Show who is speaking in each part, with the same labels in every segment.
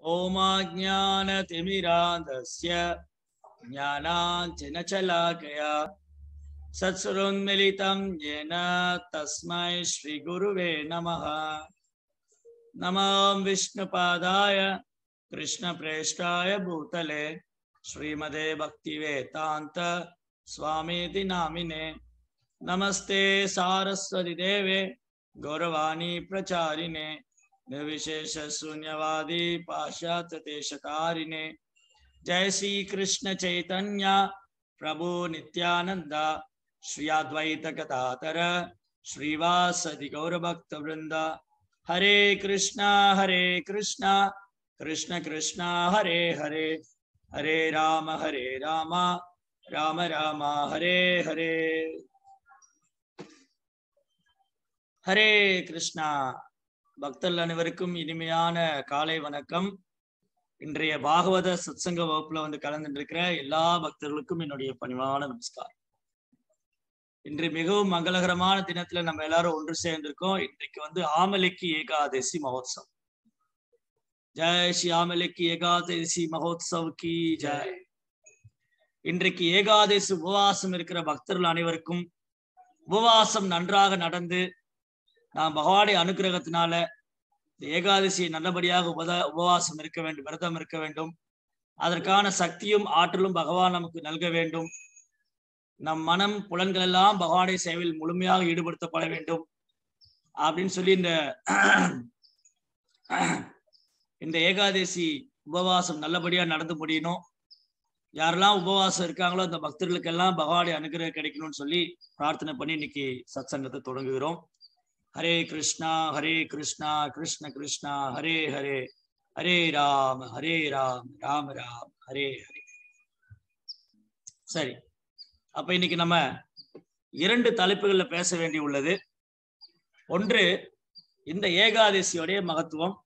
Speaker 1: ओमाज्ञानतिमिरान्धस्य ज्ञानाञ्जनशलाकया सत्सुरोन्मिलितं येन तस्मै श्रीगुरुवे नमः नमो विष्णुपादाय कृष्णप्रेष्ठाय भूतले श्रीमदे भक्तिवेदान्त स्वामीति नामिने नमस्ते सारस्वती देवे गौरवाणी प्रचारिणे निर्विशेष शून्यवादी पाश्चात्य देशतारिणे जय श्री कृष्ण चैतन्य प्रभु नित्यानंद श्री अद्वैत गदाधर श्रीवासदि गौरभक्त वृंद हरे कृष्णा हरे कृष्णा कृष्ण कृष्णा हरे हरे हरे राम हरे राम राम राम हरे हरे ஹரே கிருஷ்ணா பக்தர்கள் அனைவருக்கும் இனிமையான காலை வணக்கம் இன்றைய பாகவத சத்சங்க வகுப்புல வந்து கலந்துட்டு இருக்கிற எல்லா பக்தர்களுக்கும் என்னுடைய பணிவான நமஸ்காரம் இன்று மிகவும் மங்களகரமான தினத்துல நம்ம எல்லாரும் ஒன்று சேர்ந்திருக்கோம் இன்றைக்கு வந்து ஆமலைக்கு ஏகாதசி மகோத்சவம் ஜெய் ஸ்ரீ ஆமலைக்கு ஏகாதசி மகோத்சவ் கி ஜெய் இன்றைக்கு ஏகாதசி உபவாசம் இருக்கிற பக்தர்கள் அனைவருக்கும் உபவாசம் நன்றாக நடந்து நாம் பகவானுடைய அனுகிரகத்தினால இந்த ஏகாதசியை நல்லபடியாக உபத உபவாசம் இருக்க வேண்டும் விரதம் இருக்க வேண்டும் அதற்கான சக்தியும் ஆற்றலும் பகவான் நமக்கு நல்க வேண்டும் நம் மனம் புலன்கள் எல்லாம் பகவானுடைய சேவையில் முழுமையாக ஈடுபடுத்தப்பட வேண்டும் அப்படின்னு சொல்லி இந்த இந்த ஏகாதசி உபவாசம் நல்லபடியா நடந்து முடியணும் யாரெல்லாம் உபவாசம் இருக்காங்களோ அந்த பக்தர்களுக்கெல்லாம் பகவானுடைய அனுகிரகம் கிடைக்கணும்னு சொல்லி பிரார்த்தனை பண்ணி இன்னைக்கு சத் சங்கத்தை தொடங்குகிறோம் ஹரே கிருஷ்ணா ஹரே கிருஷ்ணா கிருஷ்ண கிருஷ்ணா ஹரே ஹரே ஹரே ராம் ஹரே ராம் ராம் ராம் ஹரே ஹரே சரி அப்ப இன்னைக்கு நம்ம இரண்டு தலைப்புகள்ல பேச வேண்டி உள்ளது ஒன்று இந்த ஏகாதசியோடைய மகத்துவம்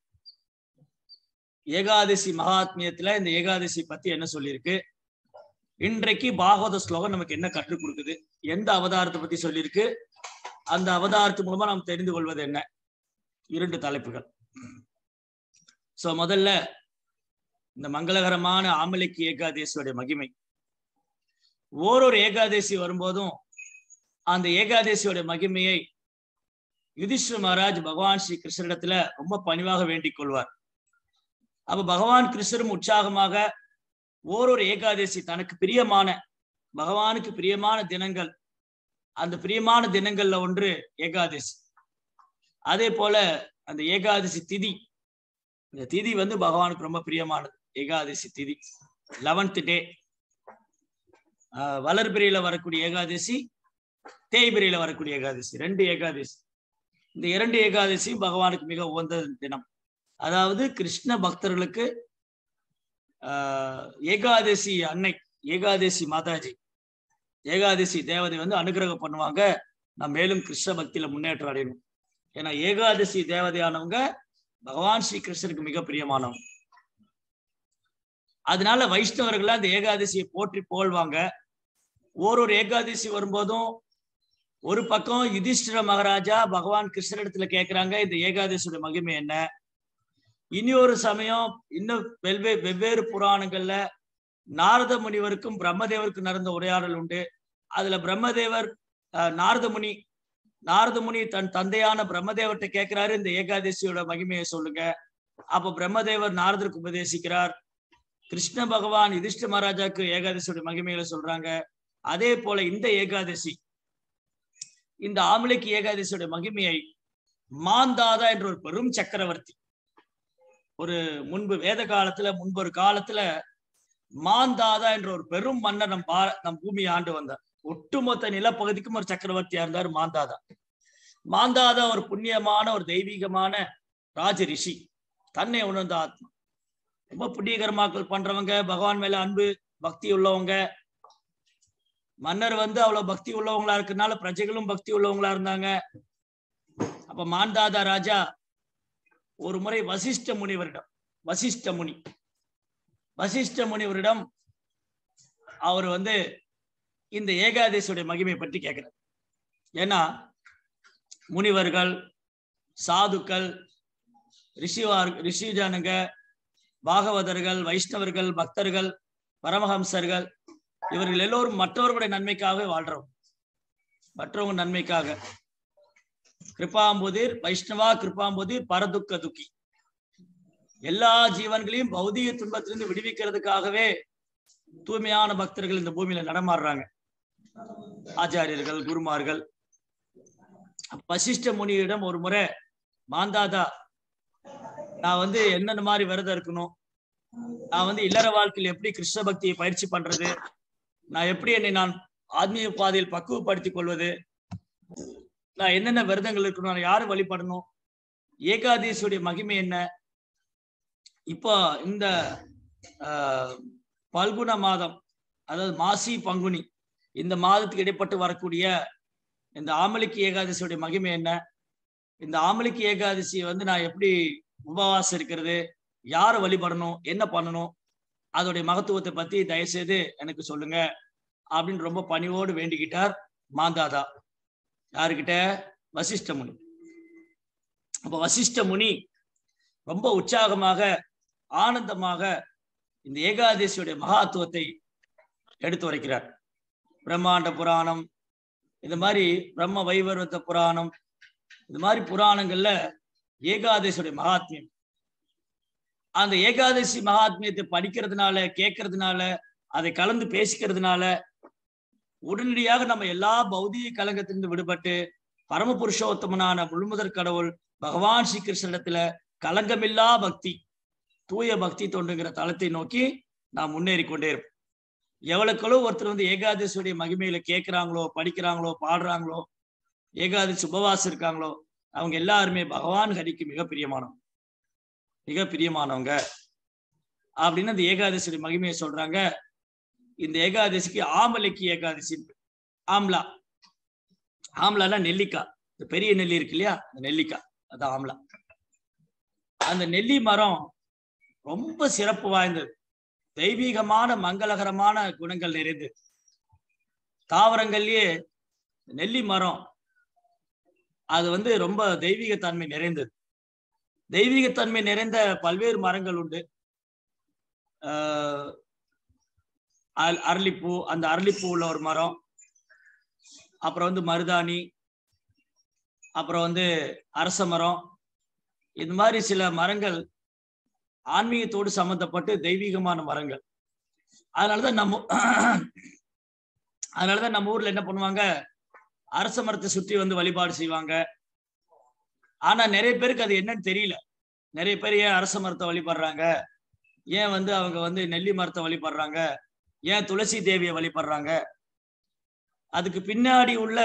Speaker 1: ஏகாதசி மகாத்மியத்துல இந்த ஏகாதசி பத்தி என்ன சொல்லியிருக்கு இன்றைக்கு பாகவத ஸ்லோகம் நமக்கு என்ன கற்றுக் கொடுக்குது எந்த அவதாரத்தை பத்தி சொல்லியிருக்கு அந்த அவதாரத்து மூலமா நாம் தெரிந்து கொள்வது என்ன இரண்டு தலைப்புகள் சோ முதல்ல இந்த மங்களகரமான ஆமலைக்கு ஏகாதேசியோடைய மகிமை ஓரொரு ஏகாதேசி வரும்போதும் அந்த ஏகாதேசியோட மகிமையை யுதிஷ்ட மகாராஜ் பகவான் ஸ்ரீ கிருஷ்ணரிடத்துல ரொம்ப பணிவாக வேண்டிக் கொள்வார் அப்ப பகவான் கிருஷ்ணரும் உற்சாகமாக ஓரொரு ஏகாதேசி தனக்கு பிரியமான பகவானுக்கு பிரியமான தினங்கள் அந்த பிரியமான தினங்கள்ல ஒன்று ஏகாதசி அதே போல அந்த ஏகாதசி திதி இந்த திதி வந்து பகவானுக்கு ரொம்ப பிரியமானது ஏகாதசி திதி லெவன்த் டே வளர்பிரியில வரக்கூடிய ஏகாதசி தேய்பிரியில வரக்கூடிய ஏகாதசி ரெண்டு ஏகாதசி இந்த இரண்டு ஏகாதசியும் பகவானுக்கு மிக உகந்த தினம் அதாவது கிருஷ்ண பக்தர்களுக்கு ஆஹ் ஏகாதசி அன்னை ஏகாதசி மாதாஜி ஏகாதசி தேவதை வந்து அனுகிரகம் பண்ணுவாங்க நான் மேலும் கிருஷ்ண பக்தியில முன்னேற்றம் அடையணும் ஏன்னா ஏகாதசி தேவதையானவங்க பகவான் ஸ்ரீ கிருஷ்ணருக்கு மிக பிரியமானவங்க அதனால வைஷ்ணவர்கள் அந்த ஏகாதசியை போற்றி போல்வாங்க ஓரொரு ஏகாதசி வரும்போதும் ஒரு பக்கம் யுதிஷ்டிர மகாராஜா பகவான் கிருஷ்ணரிடத்துல கேட்கிறாங்க இந்த ஏகாதசியோட மகிமை என்ன இனி ஒரு சமயம் இன்னும் வெவ்வே வெவ்வேறு புராணங்கள்ல நாரத முனிவருக்கும் பிரம்மதேவருக்கும் நடந்த உரையாடல் உண்டு அதுல பிரம்மதேவர் நாரத முனி நாரத முனி தன் தந்தையான பிரம்மதேவர்கிட்ட கேட்கிறாரு இந்த ஏகாதசியோட மகிமையை சொல்லுங்க அப்ப பிரம்மதேவர் நாரதருக்கு உபதேசிக்கிறார் கிருஷ்ண பகவான் யுதிஷ்ட மகாராஜாக்கு ஏகாதசியோட மகிமைகளை சொல்றாங்க அதே போல இந்த ஏகாதசி இந்த ஆமலைக்கு ஏகாதசியோட மகிமையை மாந்தாதா என்ற ஒரு பெரும் சக்கரவர்த்தி ஒரு முன்பு வேத காலத்துல முன்பு ஒரு காலத்துல மாந்தாதா என்ற ஒரு பெரும் மன்னர் நம் பா நம் பூமியை ஆண்டு வந்தார் ஒட்டுமொத்த நிலப்பகுதிக்கும் ஒரு சக்கரவர்த்தியா இருந்தார் மாந்தாதா மாந்தாதா ஒரு புண்ணியமான ஒரு தெய்வீகமான ராஜ ரிஷி தன்னை உணர்ந்த ஆத்மா ரொம்ப புண்ணியகரமாக்கள் பண்றவங்க பகவான் மேல அன்பு பக்தி உள்ளவங்க மன்னர் வந்து அவ்வளவு பக்தி உள்ளவங்களா இருக்கனால பிரஜைகளும் பக்தி உள்ளவங்களா இருந்தாங்க அப்ப மாந்தாதா ராஜா ஒரு முறை வசிஷ்ட முனிவரிடம் வசிஷ்ட முனி வசிஷ்ட முனிவரிடம் அவர் வந்து இந்த ஏகாதசியுடைய மகிமை பற்றி கேட்கிறார் ஏன்னா முனிவர்கள் சாதுக்கள் ரிஷிவார் ரிஷிஜானுங்க பாகவதர்கள் வைஷ்ணவர்கள் பக்தர்கள் பரமஹம்சர்கள் இவர்கள் எல்லோரும் மற்றவர்களுடைய நன்மைக்காகவே வாழ்றோம் மற்றவங்க நன்மைக்காக கிருபாம்புதிர் வைஷ்ணவா கிருபாம்புதிர் பரதுக்க துக்கி எல்லா ஜீவன்களையும் பௌதிக துன்பத்திலிருந்து விடுவிக்கிறதுக்காகவே தூய்மையான பக்தர்கள் இந்த பூமியில நடமாடுறாங்க ஆச்சாரியர்கள் குருமார்கள் வசிஷ்ட முனியிடம் ஒரு முறை மாந்தாதா நான் வந்து என்னென்ன மாதிரி விரதம் இருக்கணும் நான் வந்து இல்லற வாழ்க்கையில் எப்படி கிருஷ்ண பக்தியை பயிற்சி பண்றது நான் எப்படி என்னை நான் ஆத்மீக பாதையில் பக்குவப்படுத்திக் கொள்வது நான் என்னென்ன விரதங்கள் இருக்கணும் நான் யாரு வழிபடணும் ஏகாதேசியுடைய மகிமை என்ன இப்போ இந்த ஆஹ், பல்குண மாதம் அதாவது மாசி பங்குனி இந்த மாதத்துக்கு இடைப்பட்டு வரக்கூடிய இந்த ஆமலிக்கு ஏகாதசியுடைய மகிமை என்ன இந்த ஆமலிக்கு ஏகாதசி வந்து நான் எப்படி உபவாசம் இருக்கிறது யாரை வழிபடணும் என்ன பண்ணணும் அதோடைய மகத்துவத்தை பத்தி தயவுசெய்து எனக்கு சொல்லுங்க அப்படின்னு ரொம்ப பணிவோடு வேண்டிக்கிட்டார் மாந்தாதா யாருக்கிட்ட வசிஷ்ட முனி அப்ப வசிஷ்ட முனி ரொம்ப உற்சாகமாக ஆனந்தமாக இந்த ஏகாதசியுடைய மகாத்துவத்தை எடுத்து உரைக்கிறார் பிரம்மாண்ட புராணம் இந்த மாதிரி பிரம்ம வைவர்வத்த புராணம் இந்த மாதிரி புராணங்கள்ல ஏகாதசியுடைய மகாத்மியம் அந்த ஏகாதசி மகாத்மியத்தை படிக்கிறதுனால கேட்கறதுனால அதை கலந்து பேசிக்கிறதுனால உடனடியாக நம்ம எல்லா பௌதிக கலங்கத்திலிருந்து விடுபட்டு பரம புருஷோத்தமனான முழுமுதற் கடவுள் பகவான் ஸ்ரீ கிருஷ்ணனிடத்துல கலங்கமில்லா பக்தி தூய பக்தி தொண்டுங்கிற தளத்தை நோக்கி நாம் முன்னேறி கொண்டே இருப்போம் எவ்வளவுக்களோ ஒருத்தர் வந்து ஏகாதசியுடைய மகிமையில கேட்கிறாங்களோ படிக்கிறாங்களோ பாடுறாங்களோ ஏகாதசி உபவாசம் இருக்காங்களோ அவங்க எல்லாருமே பகவான் ஹரிக்கு மிக பிரியமானவங்க மிக பிரியமானவங்க அப்படின்னு அந்த ஏகாதசியுடைய மகிமையை சொல்றாங்க இந்த ஏகாதசிக்கு ஆமலைக்கு ஏகாதசி ஆம்லா ஆம்லானா நெல்லிக்காய் இந்த பெரிய நெல்லி இருக்கு இல்லையா அந்த நெல்லிக்காய் அது ஆம்லா அந்த நெல்லி மரம் ரொம்ப சிறப்பு வாய்ந்தது தெய்வீகமான மங்களகரமான குணங்கள் நிறைந்தது தாவரங்கள்லயே நெல்லி மரம் அது வந்து ரொம்ப தெய்வீகத்தன்மை நிறைந்தது தெய்வீகத்தன்மை நிறைந்த பல்வேறு மரங்கள் உண்டு ஆஹ் அல்- அரளிப்பூ அந்த அரளிப்பூ உள்ள ஒரு மரம் அப்புறம் வந்து மருதாணி அப்புறம் வந்து அரச மரம் இது மாதிரி சில மரங்கள் ஆன்மீகத்தோடு சம்பந்தப்பட்டு தெய்வீகமான மரங்கள் அதனாலதான் நம்ம அதனாலதான் நம்ம ஊர்ல என்ன பண்ணுவாங்க அரச மரத்தை சுற்றி வந்து வழிபாடு செய்வாங்க ஆனா நிறைய பேருக்கு அது என்னன்னு தெரியல நிறைய பேர் ஏன் அரச மரத்தை வழிபடுறாங்க ஏன் வந்து அவங்க வந்து நெல்லி மரத்தை வழிபடுறாங்க ஏன் துளசி தேவியை வழிபடுறாங்க அதுக்கு பின்னாடி உள்ள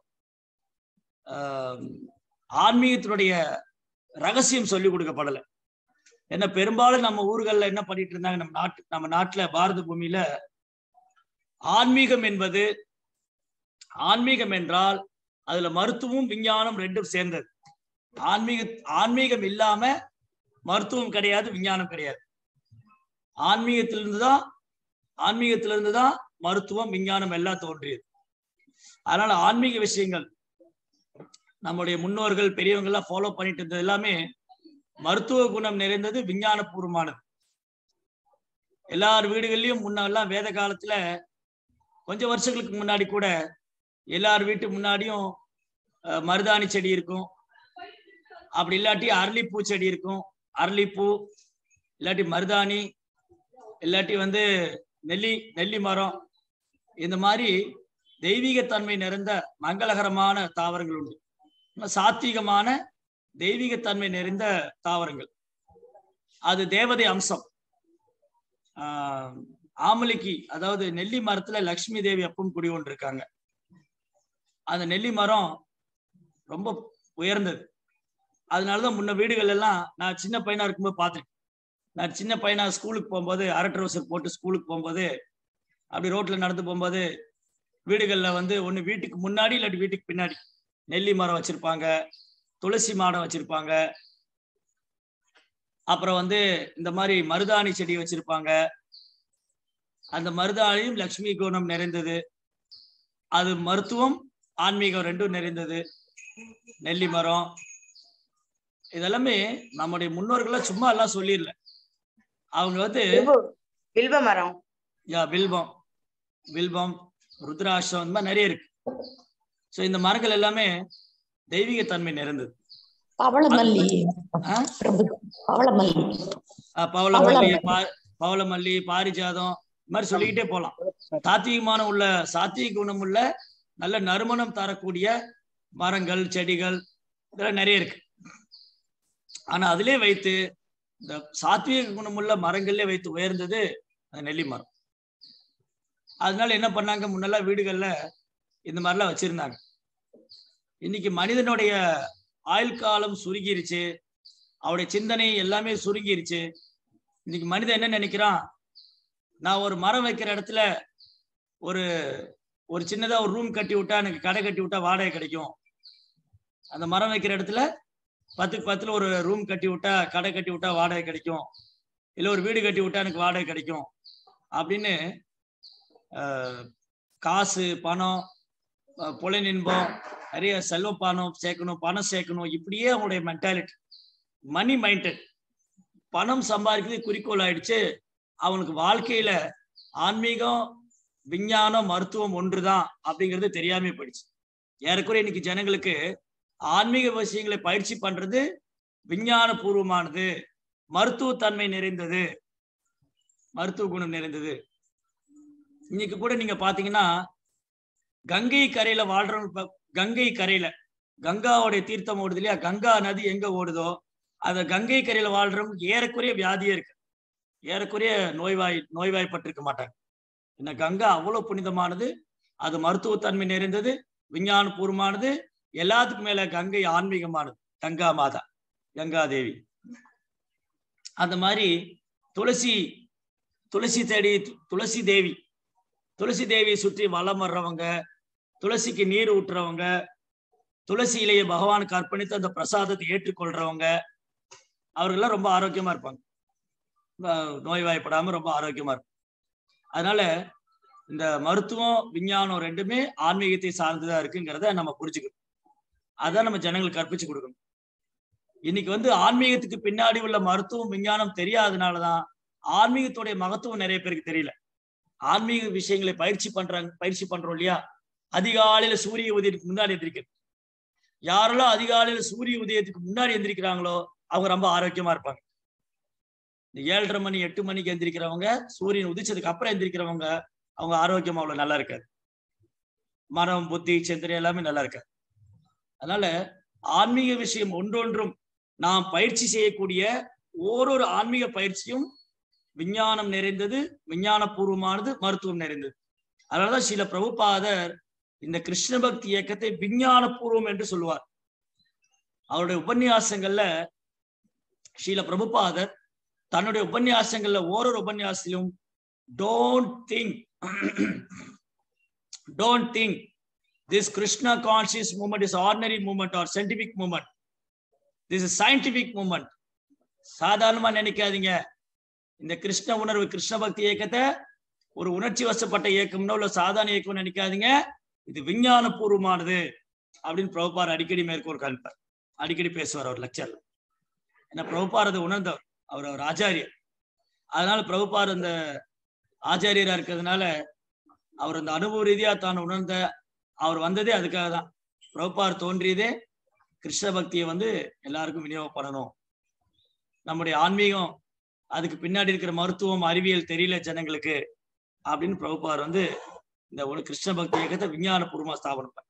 Speaker 1: ஆஹ், ஆன்மீகத்தினுடைய ரகசியம் சொல்லி கொடுக்கப்படல ஏன்னா பெரும்பாலும் நம்ம ஊர்கள்ல என்ன பண்ணிட்டு இருந்தாங்க நம்ம நாட்டு நம்ம நாட்டுல பாரத பூமியில ஆன்மீகம் என்பது ஆன்மீகம் என்றால் அதுல மருத்துவம் விஞ்ஞானம் ரெண்டும் சேர்ந்தது ஆன்மீக ஆன்மீகம் இல்லாம மருத்துவம் கிடையாது விஞ்ஞானம் கிடையாது ஆன்மீகத்திலிருந்து தான் ஆன்மீகத்திலிருந்து தான் மருத்துவம் விஞ்ஞானம் எல்லாம் தோன்றியது அதனால ஆன்மீக விஷயங்கள் நம்முடைய முன்னோர்கள் பெரியவங்க எல்லாம் ஃபாலோ பண்ணிட்டு இருந்தது எல்லாமே மருத்துவ குணம் நிறைந்தது விஞ்ஞானபூர்வமானது எல்லார் வீடுகள்லயும் முன்னெல்லாம் வேத காலத்துல கொஞ்சம் வருஷங்களுக்கு முன்னாடி கூட எல்லார் வீட்டு முன்னாடியும் அஹ், மருதாணி செடி இருக்கும் அப்படி இல்லாட்டி அரளிப்பூ செடி இருக்கும் அரளிப்பூ இல்லாட்டி மருதாணி இல்லாட்டி வந்து நெல்லி நெல்லி மரம் இந்த மாதிரி தெய்வீகத்தன்மை நிறைந்த மங்களகரமான தாவரங்கள் உண்டு இன்னும் சாத்வீகமான தெய்வீகத்தன்மை நிறைந்த தாவரங்கள் அது தேவதை அம்சம் ஆஹ் ஆமலிக்கு அதாவது நெல்லி மரத்துல லக்ஷ்மி தேவி எப்பவும் குடி கொண்டிருக்காங்க அந்த நெல்லி மரம் ரொம்ப உயர்ந்தது அதனாலதான் முன்ன வீடுகள் எல்லாம் நான் சின்ன பையனா இருக்கும்போது பார்த்தேன் நான் சின்ன பையனா ஸ்கூலுக்கு போகும்போது அரை ட்ரௌசர் போட்டு ஸ்கூலுக்கு போகும்போது அப்படி ரோட்ல நடந்து போகும்போது வீடுகள்ல வந்து ஒண்ணு வீட்டுக்கு முன்னாடி இல்லாட்டி வீட்டுக்கு பின்னாடி நெல்லி மரம் வச்சிருப்பாங்க துளசி மாடம் வச்சிருப்பாங்க அப்புறம் வந்து இந்த மாதிரி மருதாணி செடி வச்சிருப்பாங்க அந்த மருதாணியும் லக்ஷ்மி குணம் நிறைந்தது அது மருத்துவம் ஆன்மீகம் ரெண்டும் நிறைந்தது நெல்லி மரம் இதெல்லாமே நம்முடைய முன்னோர்கள்லாம் சும்மா எல்லாம் சொல்லிடல அவங்க வந்து
Speaker 2: வில்வ- வில்வ மரம்
Speaker 1: யா வில்வம் வில்வம் ருத்ராட்சம் இந்த மாதிரி நிறைய இருக்கு சோ இந்த மரங்கள் எல்லாமே தெய்வீக தன்மை நிறைந்தது
Speaker 3: பவளமல்லி
Speaker 1: ஆ?
Speaker 3: பிரபு பவளமல்லி
Speaker 1: அஹ் பவளமல்லி பா- பவளமல்லி பாரிஜாதம் இந்த மாதிரி சொல்லிக்கிட்டே போலாம் சாத்வீகமான உள்ள சாத்வீக குணம் உள்ள நல்ல நறுமணம் தரக்கூடிய மரங்கள் செடிகள் இதெல்லாம் நிறைய இருக்கு ஆனா அதிலே வைத்து இந்த சாத்வீக குணமுள்ள மரங்கள்ல வைத்து உயர்ந்தது அந்த நெல்லி மரம் அதனால என்ன பண்ணாங்க முன்னெல்லாம் வீடுகள்ல இந்த மாதிரிலாம் வச்சிருந்தாங்க இன்னைக்கு மனிதனுடைய ஆயுள் காலம் சுருங்கிருச்சு அவருடைய சிந்தனை எல்லாமே சுருங்கிருச்சு இன்னைக்கு மனிதன் என்ன நினைக்கிறான் நான் ஒரு மரம் வைக்கிற இடத்துல ஒரு ஒரு சின்னதா ஒரு ரூம் கட்டி விட்டா எனக்கு கடை கட்டி விட்டா வாடகை கிடைக்கும் அந்த மரம் வைக்கிற இடத்துல பத்துக்கு பத்துல ஒரு ரூம் கட்டி விட்டா கடை கட்டி விட்டா வாடகை கிடைக்கும் இல்ல ஒரு வீடு கட்டி விட்டா எனக்கு வாடகை கிடைக்கும் அப்படின்னு ஆஹ், காசு பணம் ஆஹ், புலனின்பம் நிறைய செல்வ பணம் சேர்க்கணும் பணம் சேர்க்கணும் இப்படியே அவங்களுடைய மென்டாலிட்டி மணி மைண்டட் பணம் சம்பாதிக்கிறது குறிக்கோள் ஆயிடுச்சு அவனுக்கு வாழ்க்கையில ஆன்மீகம் விஞ்ஞானம் மருத்துவம் ஒன்றுதான் அப்படிங்கிறது தெரியாம போயிடுச்சு ஏறக்குறைய இன்னைக்கு ஜனங்களுக்கு ஆன்மீக விஷயங்களை பயிற்சி பண்றது விஞ்ஞான பூர்வமானது மருத்துவத்தன்மை நிறைந்தது மருத்துவ குணம் நிறைந்தது இன்னைக்கு கூட நீங்க பாத்தீங்கன்னா கங்கை கரையில வாழ்றவங்க ப- கங்கை கரையில கங்காவுடைய தீர்த்தம் ஓடுது இல்லையா கங்கா நதி எங்க ஓடுதோ அந்த கங்கை கரையில வாழ்றவங்க ஏறக்குறைய வியாதியே இருக்கு ஏறக்குறைய நோய்வாய் நோய்வாய்ப்பட்டிருக்க மாட்டாங்க இந்த கங்கா அவ்வளவு புனிதமானது அது மருத்துவத்தன்மை நிறைந்தது விஞ்ஞான பூர்வமானது எல்லாத்துக்கும் மேல கங்கை ஆன்மீகமானது கங்கா மாதா கங்கா தேவி அந்த மாதிரி துளசி துளசி தேடி துளசி தேவி துளசி தேவியை சுற்றி வலம் வர்றவங்க துளசிக்கு நீர் ஊற்றுறவங்க துளசி இலையை பகவானுக்கு அர்ப்பணித்து அந்த பிரசாதத்தை ஏற்றுக்கொள்றவங்க அவர்கள்லாம் ரொம்ப ஆரோக்கியமா இருப்பாங்க அஹ் நோய்வாய்ப்படாம ரொம்ப ஆரோக்கியமா இருக்கும் அதனால இந்த மருத்துவம் விஞ்ஞானம் ரெண்டுமே ஆன்மீகத்தை சார்ந்துதான் இருக்குங்கிறத நம்ம புரிஞ்சுக்கணும் அதான் நம்ம ஜனங்களுக்கு கற்பிச்சு கொடுக்கணும் இன்னைக்கு வந்து ஆன்மீகத்துக்கு பின்னாடி உள்ள மருத்துவம் விஞ்ஞானம் தெரியாதனாலதான் ஆன்மீகத்துடைய மகத்துவம் நிறைய பேருக்கு தெரியல ஆன்மீக விஷயங்களை பயிற்சி பண்றாங்க பயிற்சி பண்றோம் இல்லையா அதிகாலையில சூரிய உதயத்துக்கு முன்னாடி எந்திரிக்கிறது யாரெல்லாம் அதிகாலையில சூரிய உதயத்துக்கு முன்னாடி எந்திரிக்கிறாங்களோ அவங்க ரொம்ப ஆரோக்கியமா இருப்பாங்க இந்த ஏழரை மணி எட்டு மணிக்கு எந்திரிக்கிறவங்க சூரியன் உதிச்சதுக்கு அப்புறம் எந்திரிக்கிறவங்க அவங்க ஆரோக்கியமா அவ்வளவு நல்லா இருக்காது மனம் புத்தி சிந்தனை எல்லாமே நல்லா இருக்காது அதனால ஆன்மீக விஷயம் ஒன்றொன்றும் நாம் பயிற்சி செய்யக்கூடிய ஓரொரு ஆன்மீக பயிற்சியும் விஞ்ஞானம் நிறைந்தது விஞ்ஞான பூர்வமானது மருத்துவம் நிறைந்தது அதனாலதான் சில பிரபுபாதர் இந்த கிருஷ்ண பக்தி இயக்கத்தை விஞ்ஞான பூர்வம் என்று சொல்லுவார் அவருடைய உபன்யாசங்கள்ல ஸ்ரீல பிரபுபாதர் தன்னுடைய உபன்யாசங்கள்ல ஓரொரு உபன்யாசத்திலும் don't think don't think this Krishna conscious movement is ordinary movement or scientific movement this is scientific movement சாதாரணமா நினைக்காதீங்க இந்த கிருஷ்ண உணர்வு கிருஷ்ண பக்தி இயக்கத்தை ஒரு உணர்ச்சி வசப்பட்ட இயக்கம்னோ இல்ல சாதாரண இயக்கம் நினைக்காதீங்க இது விஞ்ஞான பூர்வமானது அப்படின்னு பிரபுபார் அடிக்கடி மேற்கோள் காண்பார் அடிக்கடி பேசுவார் அவர் லெக்சர்ல ஏன்னா பிரபுபார் அதை உணர்ந்தவர் அவர் அவர் ஆச்சாரியர் அதனால பிரபுபார் அந்த ஆச்சாரியரா இருக்கிறதுனால அவர் அந்த அனுபவ ரீதியா தான் உணர்ந்த அவர் வந்ததே அதுக்காக தான் பிரபுபார் தோன்றியதே கிருஷ்ண பக்தியை வந்து எல்லாருக்கும் விநியோகம் பண்ணணும் நம்முடைய ஆன்மீகம் அதுக்கு பின்னாடி இருக்கிற மருத்துவம் அறிவியல் தெரியல ஜனங்களுக்கு அப்படின்னு பிரபுபார் வந்து இந்த உல- கிருஷ்ண பக்தி இயக்கத்தை விஞ்ஞான பூர்வமா ஸ்தாபனம் பண்ண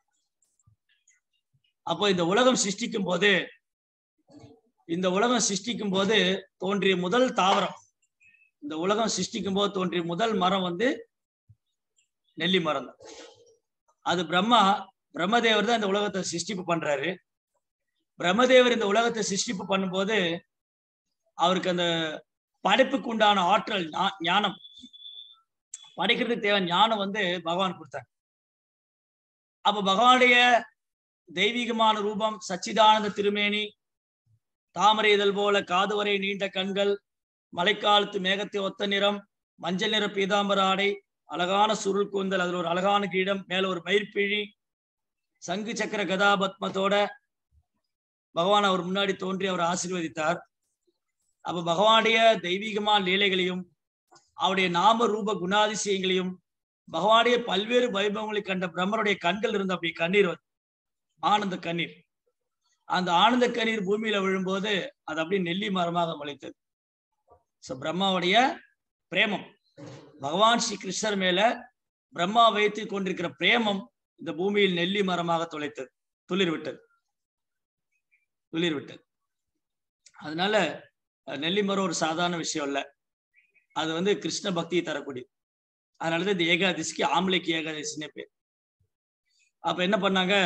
Speaker 1: அப்போ இந்த உலகம் சிருஷ்டிக்கும் போது இந்த உலகம் சிருஷ்டிக்கும் போது தோன்றிய முதல் தாவரம் இந்த உலகம் சிருஷ்டிக்கும் போது தோன்றிய முதல் மரம் வந்து நெல்லி மரம் தான் அது பிரம்மா பிரம்மதேவர் தான் இந்த உலகத்தை சிருஷ்டிப்பு பண்றாரு பிரம்மதேவர் இந்த உலகத்தை சிருஷ்டிப்பு பண்ணும்போது அவருக்கு அந்த படைப்புக்கு உண்டான ஆற்றல் ஞா- ஞானம் படைக்கிறதுக்கு தேவை ஞானம் வந்து பகவான் கொடுத்தாங்க அப்ப பகவானுடைய தெய்வீகமான ரூபம் சச்சிதானந்த திருமேனி தாமரை இதழ் போல காது வரை நீண்ட கண்கள் மழைக்காலத்து மேகத்தை ஒத்த நிறம் மஞ்சள் நிற பீதாம்பர ஆடை அழகான சுருள் கூந்தல் அதுல ஒரு அழகான கிரீடம் மேல ஒரு மயிர்பிழி சங்கு சக்கர கதாபத்மத்தோட பகவான் அவர் முன்னாடி தோன்றி அவர் ஆசீர்வதித்தார் அப்ப பகவானுடைய தெய்வீகமான லீலைகளையும் அவருடைய நாம ரூப குணாதிசயங்களையும் பகவானுடைய பல்வேறு வைபவங்களை கண்ட பிரம்மருடைய கண்கள் இருந்த அப்படி கண்ணீர் வருது. ஆனந்த கண்ணீர் அந்த ஆனந்த கண்ணீர் பூமியில விழும்போது அது அப்படியே நெல்லி மரமாக முளைத்தது சோ பிரம்மாவுடைய பிரேமம் பகவான் ஸ்ரீ கிருஷ்ணர் மேல பிரம்மா வைத்து கொண்டிருக்கிற பிரேமம் இந்த பூமியில் நெல்லி மரமாக துளைத்தது துளிர் விட்டது துளிர் விட்டது அதனால அஹ், நெல்லி மரம் ஒரு சாதாரண விஷயம் இல்ல அது வந்து கிருஷ்ண பக்தியை தரக்கூடியது அதனாலதான் இந்த ஏகாதசிக்கு ஆம்பளைக்கு ஏகாதசினே பேர் அப்ப என்ன பண்ணாங்க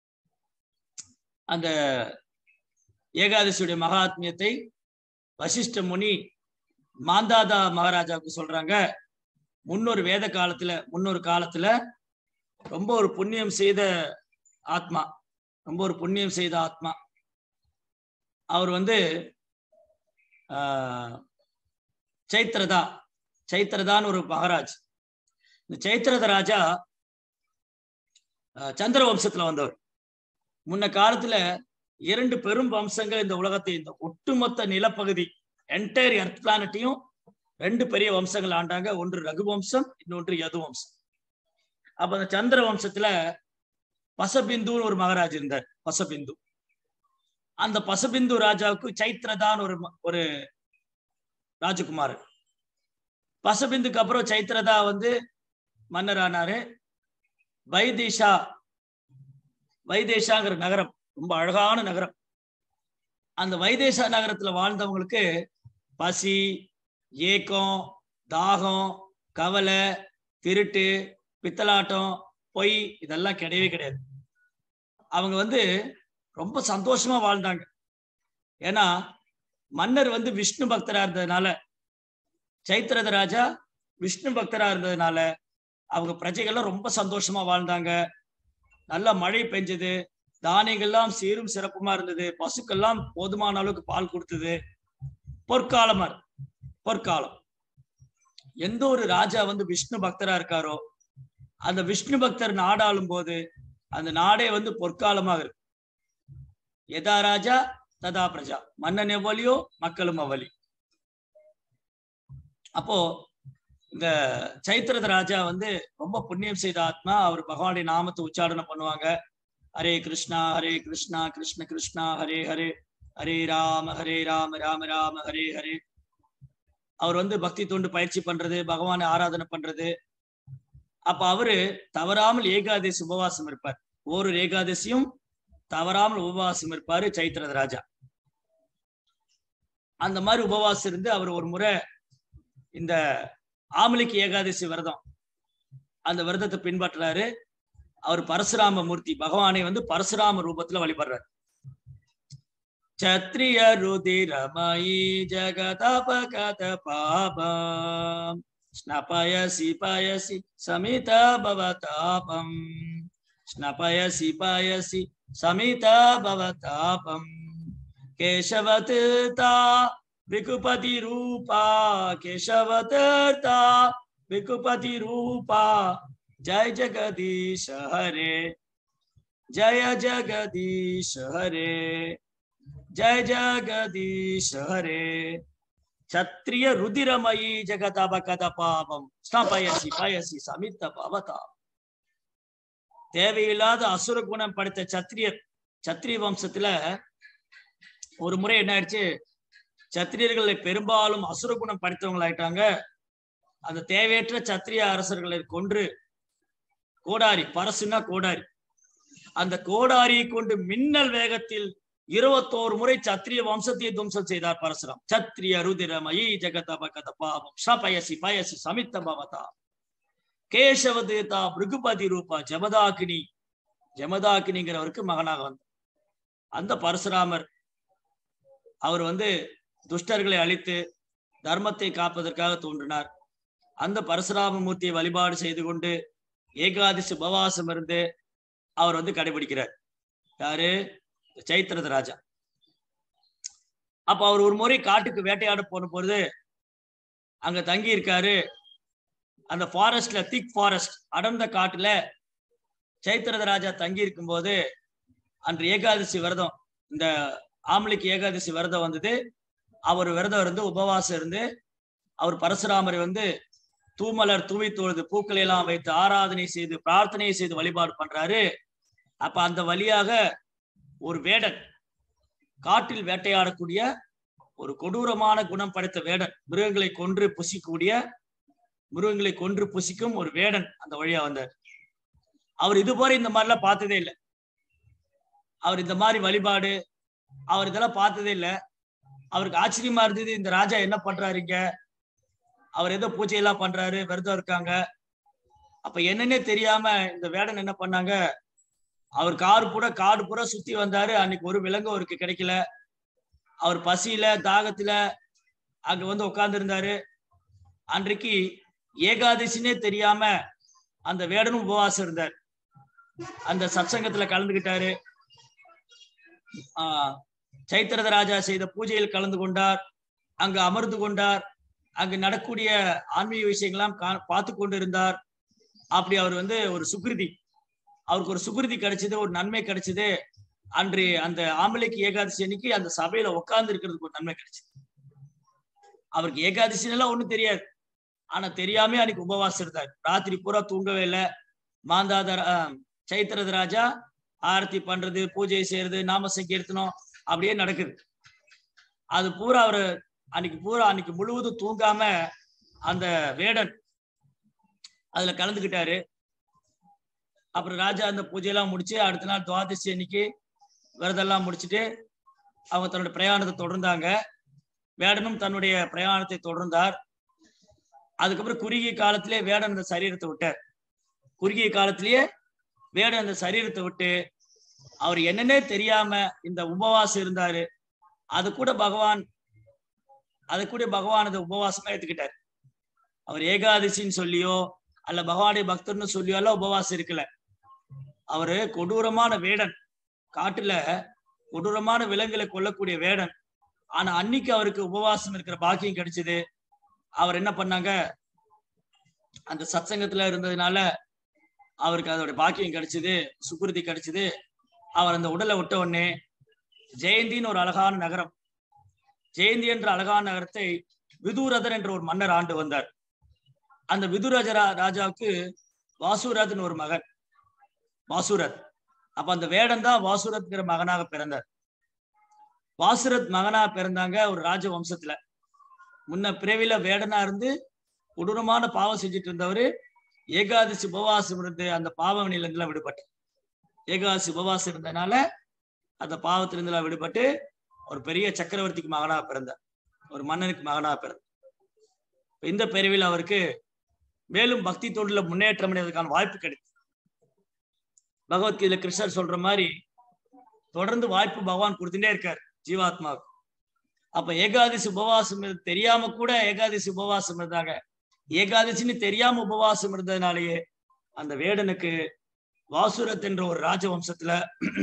Speaker 1: அந்த ஏகாதசியுடைய மகாத்மியத்தை வசிஷ்ட முனி மாந்தாதா மகாராஜாவுக்கு சொல்றாங்க முன்னொரு வேத காலத்துல முன்னொரு காலத்துல ரொம்ப ஒரு புண்ணியம் செய்த ஆத்மா ரொம்ப ஒரு புண்ணியம் செய்த ஆத்மா அவர் வந்து ஆஹ், சைத்திரதா சைத்திரதான்னு ஒரு மகாராஜ் இந்த சைத்திரத ராஜா ஆஹ், சந்திர வம்சத்துல வந்தவர் முன்ன காலத்துல இரண்டு பெரும் வம்சங்கள் இந்த உலகத்தை இந்த ஒட்டுமொத்த நிலப்பகுதி என்டையர் எர்த் பிளானட்டையும் ரெண்டு பெரிய வம்சங்கள் ஆண்டாங்க ஒன்று ரகு வம்சம் இன்னொன்று யது வம்சம் அப்ப அந்த சந்திர வம்சத்துல பசபிந்துன்னு ஒரு மகாராஜ் இருந்தார் பசபிந்து அந்த பசபிந்து ராஜாவுக்கு சைத்ரதான் ஒரு ம- ஒரு ராஜகுமார் பசபிந்துக்கு அப்புறம் சைத்ரதா வந்து மன்னரானாரு வைதேஷா வைதேஷாங்கிற நகரம் ரொம்ப அழகான நகரம் அந்த வைதேசா நகரத்துல வாழ்ந்தவங்களுக்கு பசி ஏக்கம் தாகம் கவலை திருட்டு பித்தலாட்டம் பொய் இதெல்லாம் கிடையவே கிடையாது அவங்க வந்து ரொம்ப சந்தோஷமா வாழ்ந்தாங்க ஏன்னா மன்னர் வந்து விஷ்ணு பக்தரா இருந்ததுனால சைத்திரத ராஜா விஷ்ணு பக்தரா இருந்ததுனால அவங்க பிரஜைகள்லாம் ரொம்ப சந்தோஷமா வாழ்ந்தாங்க நல்ல மழை பெஞ்சது தானியங்கள்லாம் சீரும் சிறப்புமா இருந்தது பசுக்கெல்லாம் போதுமான அளவுக்கு பால் கொடுத்தது பொற்காலமா இருக்கு. பொற்காலம் எந்த ஒரு ராஜா வந்து விஷ்ணு பக்தரா இருக்காரோ அந்த விஷ்ணு பக்தர் நாடாளும் போது அந்த நாடே வந்து பொற்காலமாக இருக்கு எதா ராஜா ததா பிரஜா மன்னன் எவ்வளியோ மக்களும் அவ்வளி அப்போ இந்த சைத்திரத ராஜா வந்து ரொம்ப புண்ணியம் செய்த ஆத்மா அவர் பகவானுடைய நாமத்தை உச்சாரணம் பண்ணுவாங்க ஹரே கிருஷ்ணா ஹரே கிருஷ்ணா கிருஷ்ண கிருஷ்ணா ஹரே ஹரே ஹரே ராம ஹரே ராம ராம ராம ஹரே ஹரே அவர் வந்து பக்தி தொண்டு பயிற்சி பண்றது பகவானை ஆராதனை பண்றது அப்ப அவரு தவறாமல் ஏகாதசி உபவாசம் இருப்பார் ஒரு ஏகாதசியும் தவறாமல் உபவாசம் இருப்பாரு சைத்திரத ராஜா அந்த மாதிரி உபவாசம் இருந்து அவர் ஒரு முறை இந்த ஆமலிக்கு ஏகாதசி விரதம் அந்த விரதத்தை பின்பற்றுறாரு அவர் பரசுராம மூர்த்தி பகவானை வந்து பரசுராம ரூபத்துல வழிபடுறாரு சத்ரிய ருதிரமயி ஜகதபகத பாபம் ஸ்னபயசி பயசி சமித பவதாபம் ஸ்னபயசி பயசி சமித பவதாபம் கேசவதா விகுபதி ரூபா கேசவதா விகுபதி ரூபா जय जगदीश हरे जय जगदीश हरे जय जगदीश हरे क्षत्रिय रुदिरमयी जगदபகத பாபம் ஸ்னபயசி பயசி சமித்த பவதா தேவையில்லாத அசுர குணம் படைத்த சத்திரியர் சத்திரிய வம்சத்துல ஒரு முறை என்ன ஆயிடுச்சு சத்திரியர்களை பெரும்பாலும் அசுர குணம் படைத்தவங்களாயிட்டாங்க அந்த தேவையற்ற சத்திரிய அரசர்களை கொன்று கோடாரி பரசுன்னா கோடாரி அந்த கோடாரியை கொண்டு மின்னல் வேகத்தில் இருபத்தோரு முறை சத்திரிய வம்சத்தை துவம்சம் செய்தார் பரசுராம் சத்திரிய ருதிரமயி ஜெகதபகத பாவம் சபயசி பயசி சமித்த பவதா கேசவதேதா பிருகுபதி ரூபா ஜமதாகினி ஜமதாகினிங்கிறவருக்கு மகனாக வந்தார் அந்த பரசுராமர் அவர் வந்து துஷ்டர்களை அழித்து தர்மத்தை காப்பதற்காக தோன்றினார் அந்த பரசுராம மூர்த்தியை வழிபாடு செய்து கொண்டு ஏகாதசி உபவாசம் இருந்து அவர் வந்து கடைபிடிக்கிறார் யாரு சைத்திரத ராஜா அப்ப அவர் ஒரு முறை காட்டுக்கு வேட்டையாட போன பொழுது அங்க தங்கி இருக்காரு அந்த ஃபாரஸ்ட்ல திக் ஃபாரஸ்ட் அடர்ந்த காட்டுல சைத்திரத ராஜா தங்கி இருக்கும்போது அன்று ஏகாதசி விரதம் இந்த ஆம்பளைக்கு ஏகாதசி விரதம் வந்தது அவர் விரதம் இருந்து உபவாசம் இருந்து அவர் பரசுராமரை வந்து தூமலர் தூவி தொழுது பூக்களை எல்லாம் வைத்து ஆராதனை செய்து பிரார்த்தனை செய்து வழிபாடு பண்றாரு அப்ப அந்த வழியாக ஒரு வேடன் காட்டில் வேட்டையாடக்கூடிய ஒரு கொடூரமான குணம் படைத்த வேடன் மிருகங்களை கொன்று புசிக்கக்கூடிய மிருகங்களை கொன்று புசிக்கும் ஒரு வேடன் அந்த வழியா வந்தார் அவர் இது போல இந்த மாதிரிலாம் பார்த்ததே இல்லை அவர் இந்த மாதிரி வழிபாடு அவர் இதெல்லாம் பார்த்ததே இல்லை அவருக்கு ஆச்சரியமா இருந்தது இந்த ராஜா என்ன பண்றாருங்க அவர் ஏதோ பூஜை எல்லாம் பண்றாரு விரதம் இருக்காங்க அப்ப என்னன்னே தெரியாம இந்த வேடன் என்ன பண்ணாங்க அவர் காடு பூரா காடு பூரா சுத்தி வந்தாரு அன்னைக்கு ஒரு விலங்கு அவருக்கு கிடைக்கல அவர் பசியில தாகத்துல அங்க வந்து உட்கார்ந்து இருந்தாரு அன்றைக்கு ஏகாதசினே தெரியாம அந்த வேடனும் உபவாசம் இருந்தார் அந்த சத்சங்கத்துல கலந்துகிட்டாரு ஆஹ் சைத்திரத ராஜா செய்த பூஜையில் கலந்து கொண்டார் அங்கு அமர்ந்து கொண்டார் அங்கு நடக்கூடிய ஆன்மீக விஷயங்கள்லாம் கா- பார்த்து கொண்டு இருந்தார் அப்படி அவர் வந்து ஒரு சுக்ருதி அவருக்கு ஒரு சுக்ருதி கிடைச்சது ஒரு நன்மை கிடைச்சது அன்று அந்த ஆம்பளைக்கு ஏகாதசி அன்னைக்கு அந்த சபையில உட்கார்ந்து இருக்கிறதுக்கு ஒரு நன்மை கிடைச்சது அவருக்கு ஏகாதசி எல்லாம் ஒண்ணும் தெரியாது ஆனா தெரியாம அன்னைக்கு உபவாசம் இருந்தார் ராத்திரி பூரா தூங்கவே இல்லை மாந்தாத ஆஹ், சைத்திரத ராஜா ஆரத்தி பண்றது பூஜை செய்யறது நாம சங்கீர்த்தனம் அப்படியே நடக்குது அது பூரா அவரு அன்னைக்கு பூரா அன்னைக்கு முழுவதும் தூங்காம அந்த வேடன் அதுல கலந்துக்கிட்டாரு அப்புறம் ராஜா அந்த பூஜையெல்லாம் முடிச்சு அடுத்த நாள் துவாதசி அன்னைக்கு விரதெல்லாம் முடிச்சுட்டு அவங்க தன்னோட பிரயாணத்தை தொடர்ந்தாங்க வேடனும் தன்னுடைய பிரயாணத்தை தொடர்ந்தார் அதுக்கப்புறம் குறுகிய காலத்திலே வேடன் அந்த சரீரத்தை விட்டார் குறுகிய காலத்திலேயே வேடன் அந்த சரீரத்தை விட்டு அவர் என்னன்னே தெரியாம இந்த உபவாசம் இருந்தாரு அது கூட பகவான் அது கூட பகவான் அந்த உபவாசமா எடுத்துக்கிட்டார் அவர் ஏகாதசின்னு சொல்லியோ அல்ல பகவானுடைய பக்தர்னு சொல்லியோ எல்லாம் உபவாசம் இருக்கல அவரு கொடூரமான வேடன் காட்டுல கொடூரமான விலங்குகளை கொல்லக்கூடிய வேடன் ஆனா அன்னைக்கு அவருக்கு உபவாசம் இருக்கிற பாக்கியம் கிடைச்சது அவர் என்ன பண்ணாங்க அந்த சத்சங்கத்துல இருந்ததுனால அவருக்கு அதோட பாக்கியம் கிடைச்சது சுக்குருதி கிடைச்சது அவர் அந்த உடலை விட்ட உடனே ஜெயந்தின்னு ஒரு அழகான நகரம் ஜெயந்தி என்ற அழகான நகரத்தை விதுரதன் என்ற ஒரு மன்னர் ஆண்டு வந்தார் அந்த விதுராஜ ரா- ராஜாவுக்கு வாசுரத்னு ஒரு மகன் வாசுரத் அப்ப அந்த வேடன் தான் வாசுரத்ங்கிற மகனாக பிறந்தார் வாசுரத் மகனா பிறந்தாங்க ஒரு ராஜ வம்சத்துல முன்ன பிறவில வேடனா இருந்து கொடூரமான பாவம் செஞ்சுட்டு இருந்தவரு ஏகாதசி உபவாசம் இருந்து அந்த பாவ நிலங்கள்லாம் விடுபட்டு ஏகாதசி உபவாசம் இருந்ததுனால அந்த பாவத்திலிருந்தெல்லாம் விடுபட்டு ஒரு பெரிய சக்கரவர்த்திக்கு மகனா பிறந்தார் ஒரு மன்னனுக்கு மகனா பிறந்தார் இப்ப இந்த பிரிவில் அவருக்கு மேலும் பக்தி தொண்டுல முன்னேற்றம் அடைவதற்கான வாய்ப்பு கிடைக்கும் பகவத்கீதையில கிருஷ்ணர் சொல்ற மாதிரி தொடர்ந்து வாய்ப்பு பகவான் கொடுத்துட்டே இருக்கார் ஜீவாத்மாவுக்கு அப்ப ஏகாதசி உபவாசம் இருந்து- தெரியாம கூட ஏகாதசி உபவாசம் இருந்தாங்க ஏகாதசின்னு தெரியாம உபவாசம் இருந்ததுனாலேயே அந்த வேடனுக்கு வாசுரத் என்ற ஒரு ராஜவம்சத்துல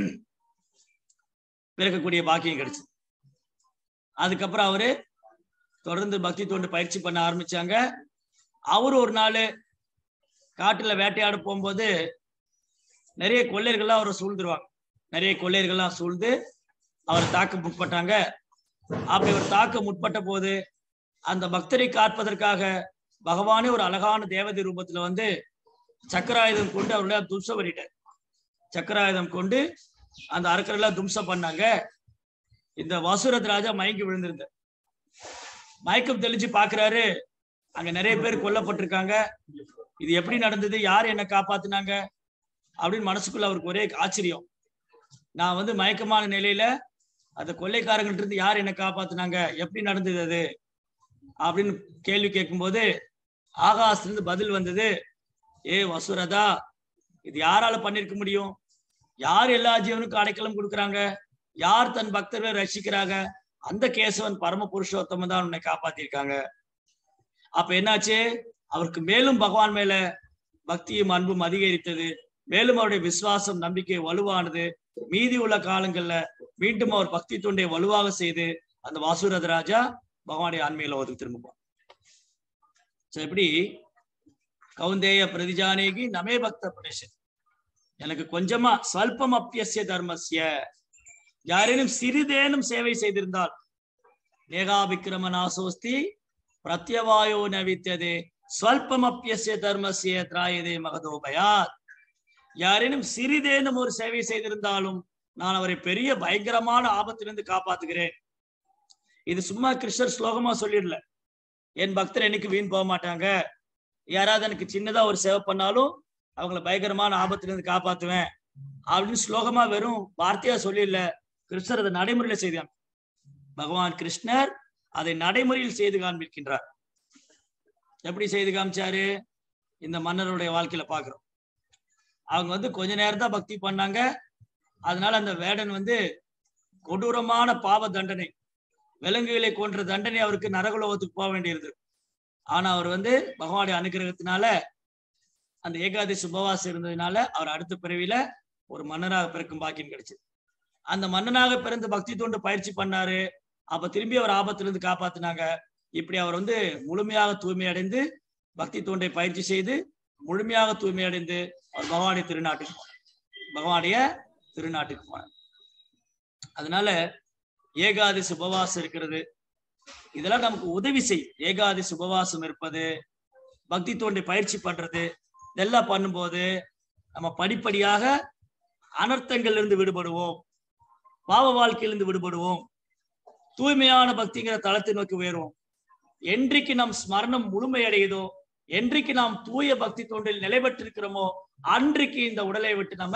Speaker 1: பிறக்கக்கூடிய பாக்கியம் கிடைச்சது அதுக்கப்புறம் அவரு தொடர்ந்து பக்தி தொண்டு பயிற்சி பண்ண ஆரம்பிச்சாங்க அவரு ஒரு நாள் காட்டுல வேட்டையாட போகும்போது நிறைய கொள்ளையர்கள்லாம் அவரை சூழ்ந்துருவாங்க நிறைய கொள்ளையர்கள்லாம் சூழ்ந்து அவரை தாக்க முற்பட்டாங்க அப்படி அவர் தாக்க முற்பட்ட போது அந்த பக்தரை காப்பதற்காக பகவானே ஒரு அழகான தேவதை ரூபத்துல வந்து சக்கராயுதம் கொண்டு அவர்கள தும்சம் பண்ணிட்டார் சக்கராயுதம் கொண்டு அந்த அரக்கரெல்லாம் தும்சம் பண்ணாங்க இந்த வசுரத் ராஜா மயங்கி விழுந்திருந்தார் மயக்கம் தெளிச்சு பாக்குறாரு அங்க நிறைய பேர் கொல்லப்பட்டிருக்காங்க இது எப்படி நடந்தது யார் என்ன காப்பாத்துனாங்க அப்படின்னு மனசுக்குள்ள அவருக்கு ஒரே ஆச்சரியம் நான் வந்து மயக்கமான நிலையில அந்த கொள்ளைக்காரங்கள்ட்ட இருந்து யார் என்ன காப்பாத்துனாங்க எப்படி நடந்தது அது அப்படின்னு கேள்வி கேட்கும்போது ஆகாசத்திலிருந்து பதில் வந்தது ஏ வசுரதா இது யாரால பண்ணிருக்க முடியும் யார் எல்லா ஜீவனுக்கும் அடைக்கலம் கொடுக்குறாங்க யார் தன் பக்தர்களை ரசிக்கிறாங்க அந்த கேசவன் பரம புருஷோத்தமன் தான் உன்னை காப்பாத்திருக்காங்க அப்ப என்னாச்சு அவருக்கு மேலும் பகவான் மேல பக்தியும் அன்பும் அதிகரித்தது மேலும் அவருடைய விசுவாசம் நம்பிக்கை வலுவானது மீதி உள்ள காலங்கள்ல மீண்டும் அவர் பக்தி தொண்டை வலுவாக செய்து அந்த வாசுரத ராஜா பகவானுடைய ஆன்மீக லோகத்துக்கு திரும்புவார் சோ எப்படி கவுந்தேய பிரதிஜானேகி நமே பக்த பிரதேசம் எனக்கு கொஞ்சமா ஸ்வல்பம் அப்பியசிய தர்மஸ்ய யாரேனும் சிறிதேனும் சேவை செய்திருந்தால் நேகாபிக்கிரம நாசோஸ்தி பிரத்யவாயோ நவித்ததே ஸ்வல்பமப்பியசிய தர்மசிய திராயதே மகதோபயாத் யாரேனும் சிறிதேனும் ஒரு சேவை செய்திருந்தாலும் நான் அவரை பெரிய பயங்கரமான ஆபத்திலிருந்து காப்பாத்துகிறேன் இது சும்மா கிருஷ்ணர் ஸ்லோகமா சொல்லிடல என் பக்தர் என்னைக்கு வீண் போக மாட்டாங்க யாராவது எனக்கு சின்னதா ஒரு சேவை பண்ணாலும் அவங்கள பயங்கரமான ஆபத்திலிருந்து காப்பாத்துவேன் அப்படின்னு ஸ்லோகமா வெறும் வார்த்தையா சொல்லிடல கிருஷ்ணர் அதை நடைமுறையில செய்தாங்க பகவான் கிருஷ்ணர் அதை நடைமுறையில் செய்து காண்பிக்கின்றார் எப்படி செய்து காமிச்சாரு இந்த மன்னருடைய வாழ்க்கையில பாக்குறோம் அவங்க வந்து கொஞ்ச நேரம் தான் பக்தி பண்ணாங்க அதனால அந்த வேடன் வந்து கொடூரமான பாவ தண்டனை விலங்குகளை கொன்ற தண்டனை அவருக்கு நரகலோகத்துக்கு போக வேண்டியிருது ஆனா அவர் வந்து பகவானுடைய அனுகிரகத்தினால அந்த ஏகாதசி உபவாசம் இருந்ததுனால அவர் அடுத்த பிறவியில ஒரு மன்னராக பிறக்கும் பாக்கியம் கிடைச்சது அந்த மன்னனாக பிறந்து பக்தி தொண்டு பயிற்சி பண்ணாரு அப்ப திரும்பி அவர் ஆபத்திலிருந்து காப்பாத்தினாங்க இப்படி அவர் வந்து முழுமையாக தூய்மை அடைந்து பக்தி தொண்டை பயிற்சி செய்து முழுமையாக தூய்மை அடைந்து அவர் பகவானுடைய திருநாட்டுக்கு போனார் பகவானுடைய திருநாட்டுக்கு போனார் அதனால ஏகாதசி உபவாசம் இருக்கிறது இதெல்லாம் நமக்கு உதவி செய்யும் ஏகாதசி உபவாசம் இருப்பது பக்தி தோண்டி பயிற்சி பண்றது இதெல்லாம் பண்ணும்போது நம்ம படிப்படியாக அனர்த்தங்கள்ல இருந்து விடுபடுவோம் பாவ வாழ்க்கையிலிருந்து விடுபடுவோம் தூய்மையான பக்திங்கிற தளத்தை நோக்கி உயர்வோம் என்றைக்கு நம் ஸ்மரணம் முழுமையடையுதோ என்றைக்கு நாம் தூய பக்தி தோன்றில் நிலை பெற்றிருக்கிறோமோ அன்றைக்கு இந்த உடலை விட்டு நம்ம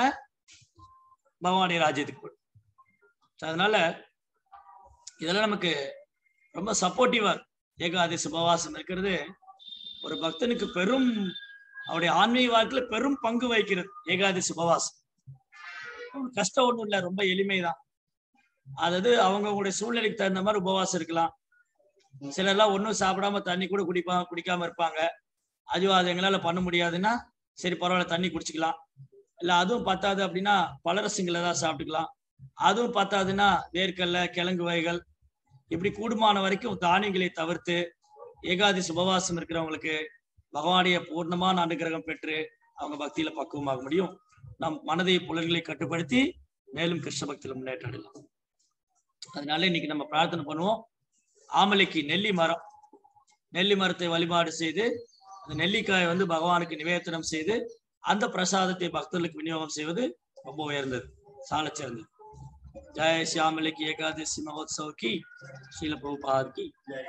Speaker 1: பகவானுடைய ராஜ்யத்துக்கு போயிடும் So, அதனால இதெல்லாம் நமக்கு ரொம்ப சப்போர்ட்டிவா ஏகாதசி உபவாசம் இருக்கிறது ஒரு பக்தனுக்கு பெரும் அவருடைய ஆன்மீக வாழ்க்கையில பெரும் பங்கு வகிக்கிறது ஏகாதசி உபவாசம் கஷ்டம் ஒண்ணும் இல்ல ரொம்ப எளிமைதான் அதாவது அவங்கவுங்களுடைய சூழ்நிலைக்கு தகுந்த மாதிரி உபவாசம் இருக்கலாம் சிலர்லாம் ஒன்றும் சாப்பிடாம தண்ணி கூட குடிப்பா குடிக்காம இருப்பாங்க அதுவும் அது எங்களால பண்ண முடியாதுன்னா சரி பரவாயில்ல தண்ணி குடிச்சுக்கலாம் இல்ல அதுவும் பத்தாது அப்படின்னா பலரசுங்களை தான் சாப்பிட்டுக்கலாம் அதுவும் பத்தாதுன்னா வேர்க்கடலை கிழங்கு வகைகள் இப்படி கூடுமான வரைக்கும் தானியங்களை தவிர்த்து ஏகாதசி உபவாசம் இருக்கிறவங்களுக்கு பகவானுடைய பூர்ணமான அனுகிரகம் பெற்று அவங்க பக்தியில பக்குவமாக முடியும் நம் மனதை புலன்களை கட்டுப்படுத்தி மேலும் கிருஷ்ண பக்தியில முன்னேற்றம் அடையலாம் அதனால இன்னைக்கு நம்ம பிரார்த்தனை பண்ணுவோம் ஆமலைக்கு நெல்லி மரம் நெல்லி மரத்தை வழிபாடு செய்து அந்த நெல்லிக்காயை வந்து பகவானுக்கு நிவேதனம் செய்து அந்த பிரசாதத்தை பக்தர்களுக்கு விநியோகம் செய்வது ரொம்ப உயர்ந்தது சால சிறந்தது ஜெய சியாமலைக்கு ஏகாதசி மகோத்சவ் கி ஸ்ரீல பிரபுபாத் கி ஜெய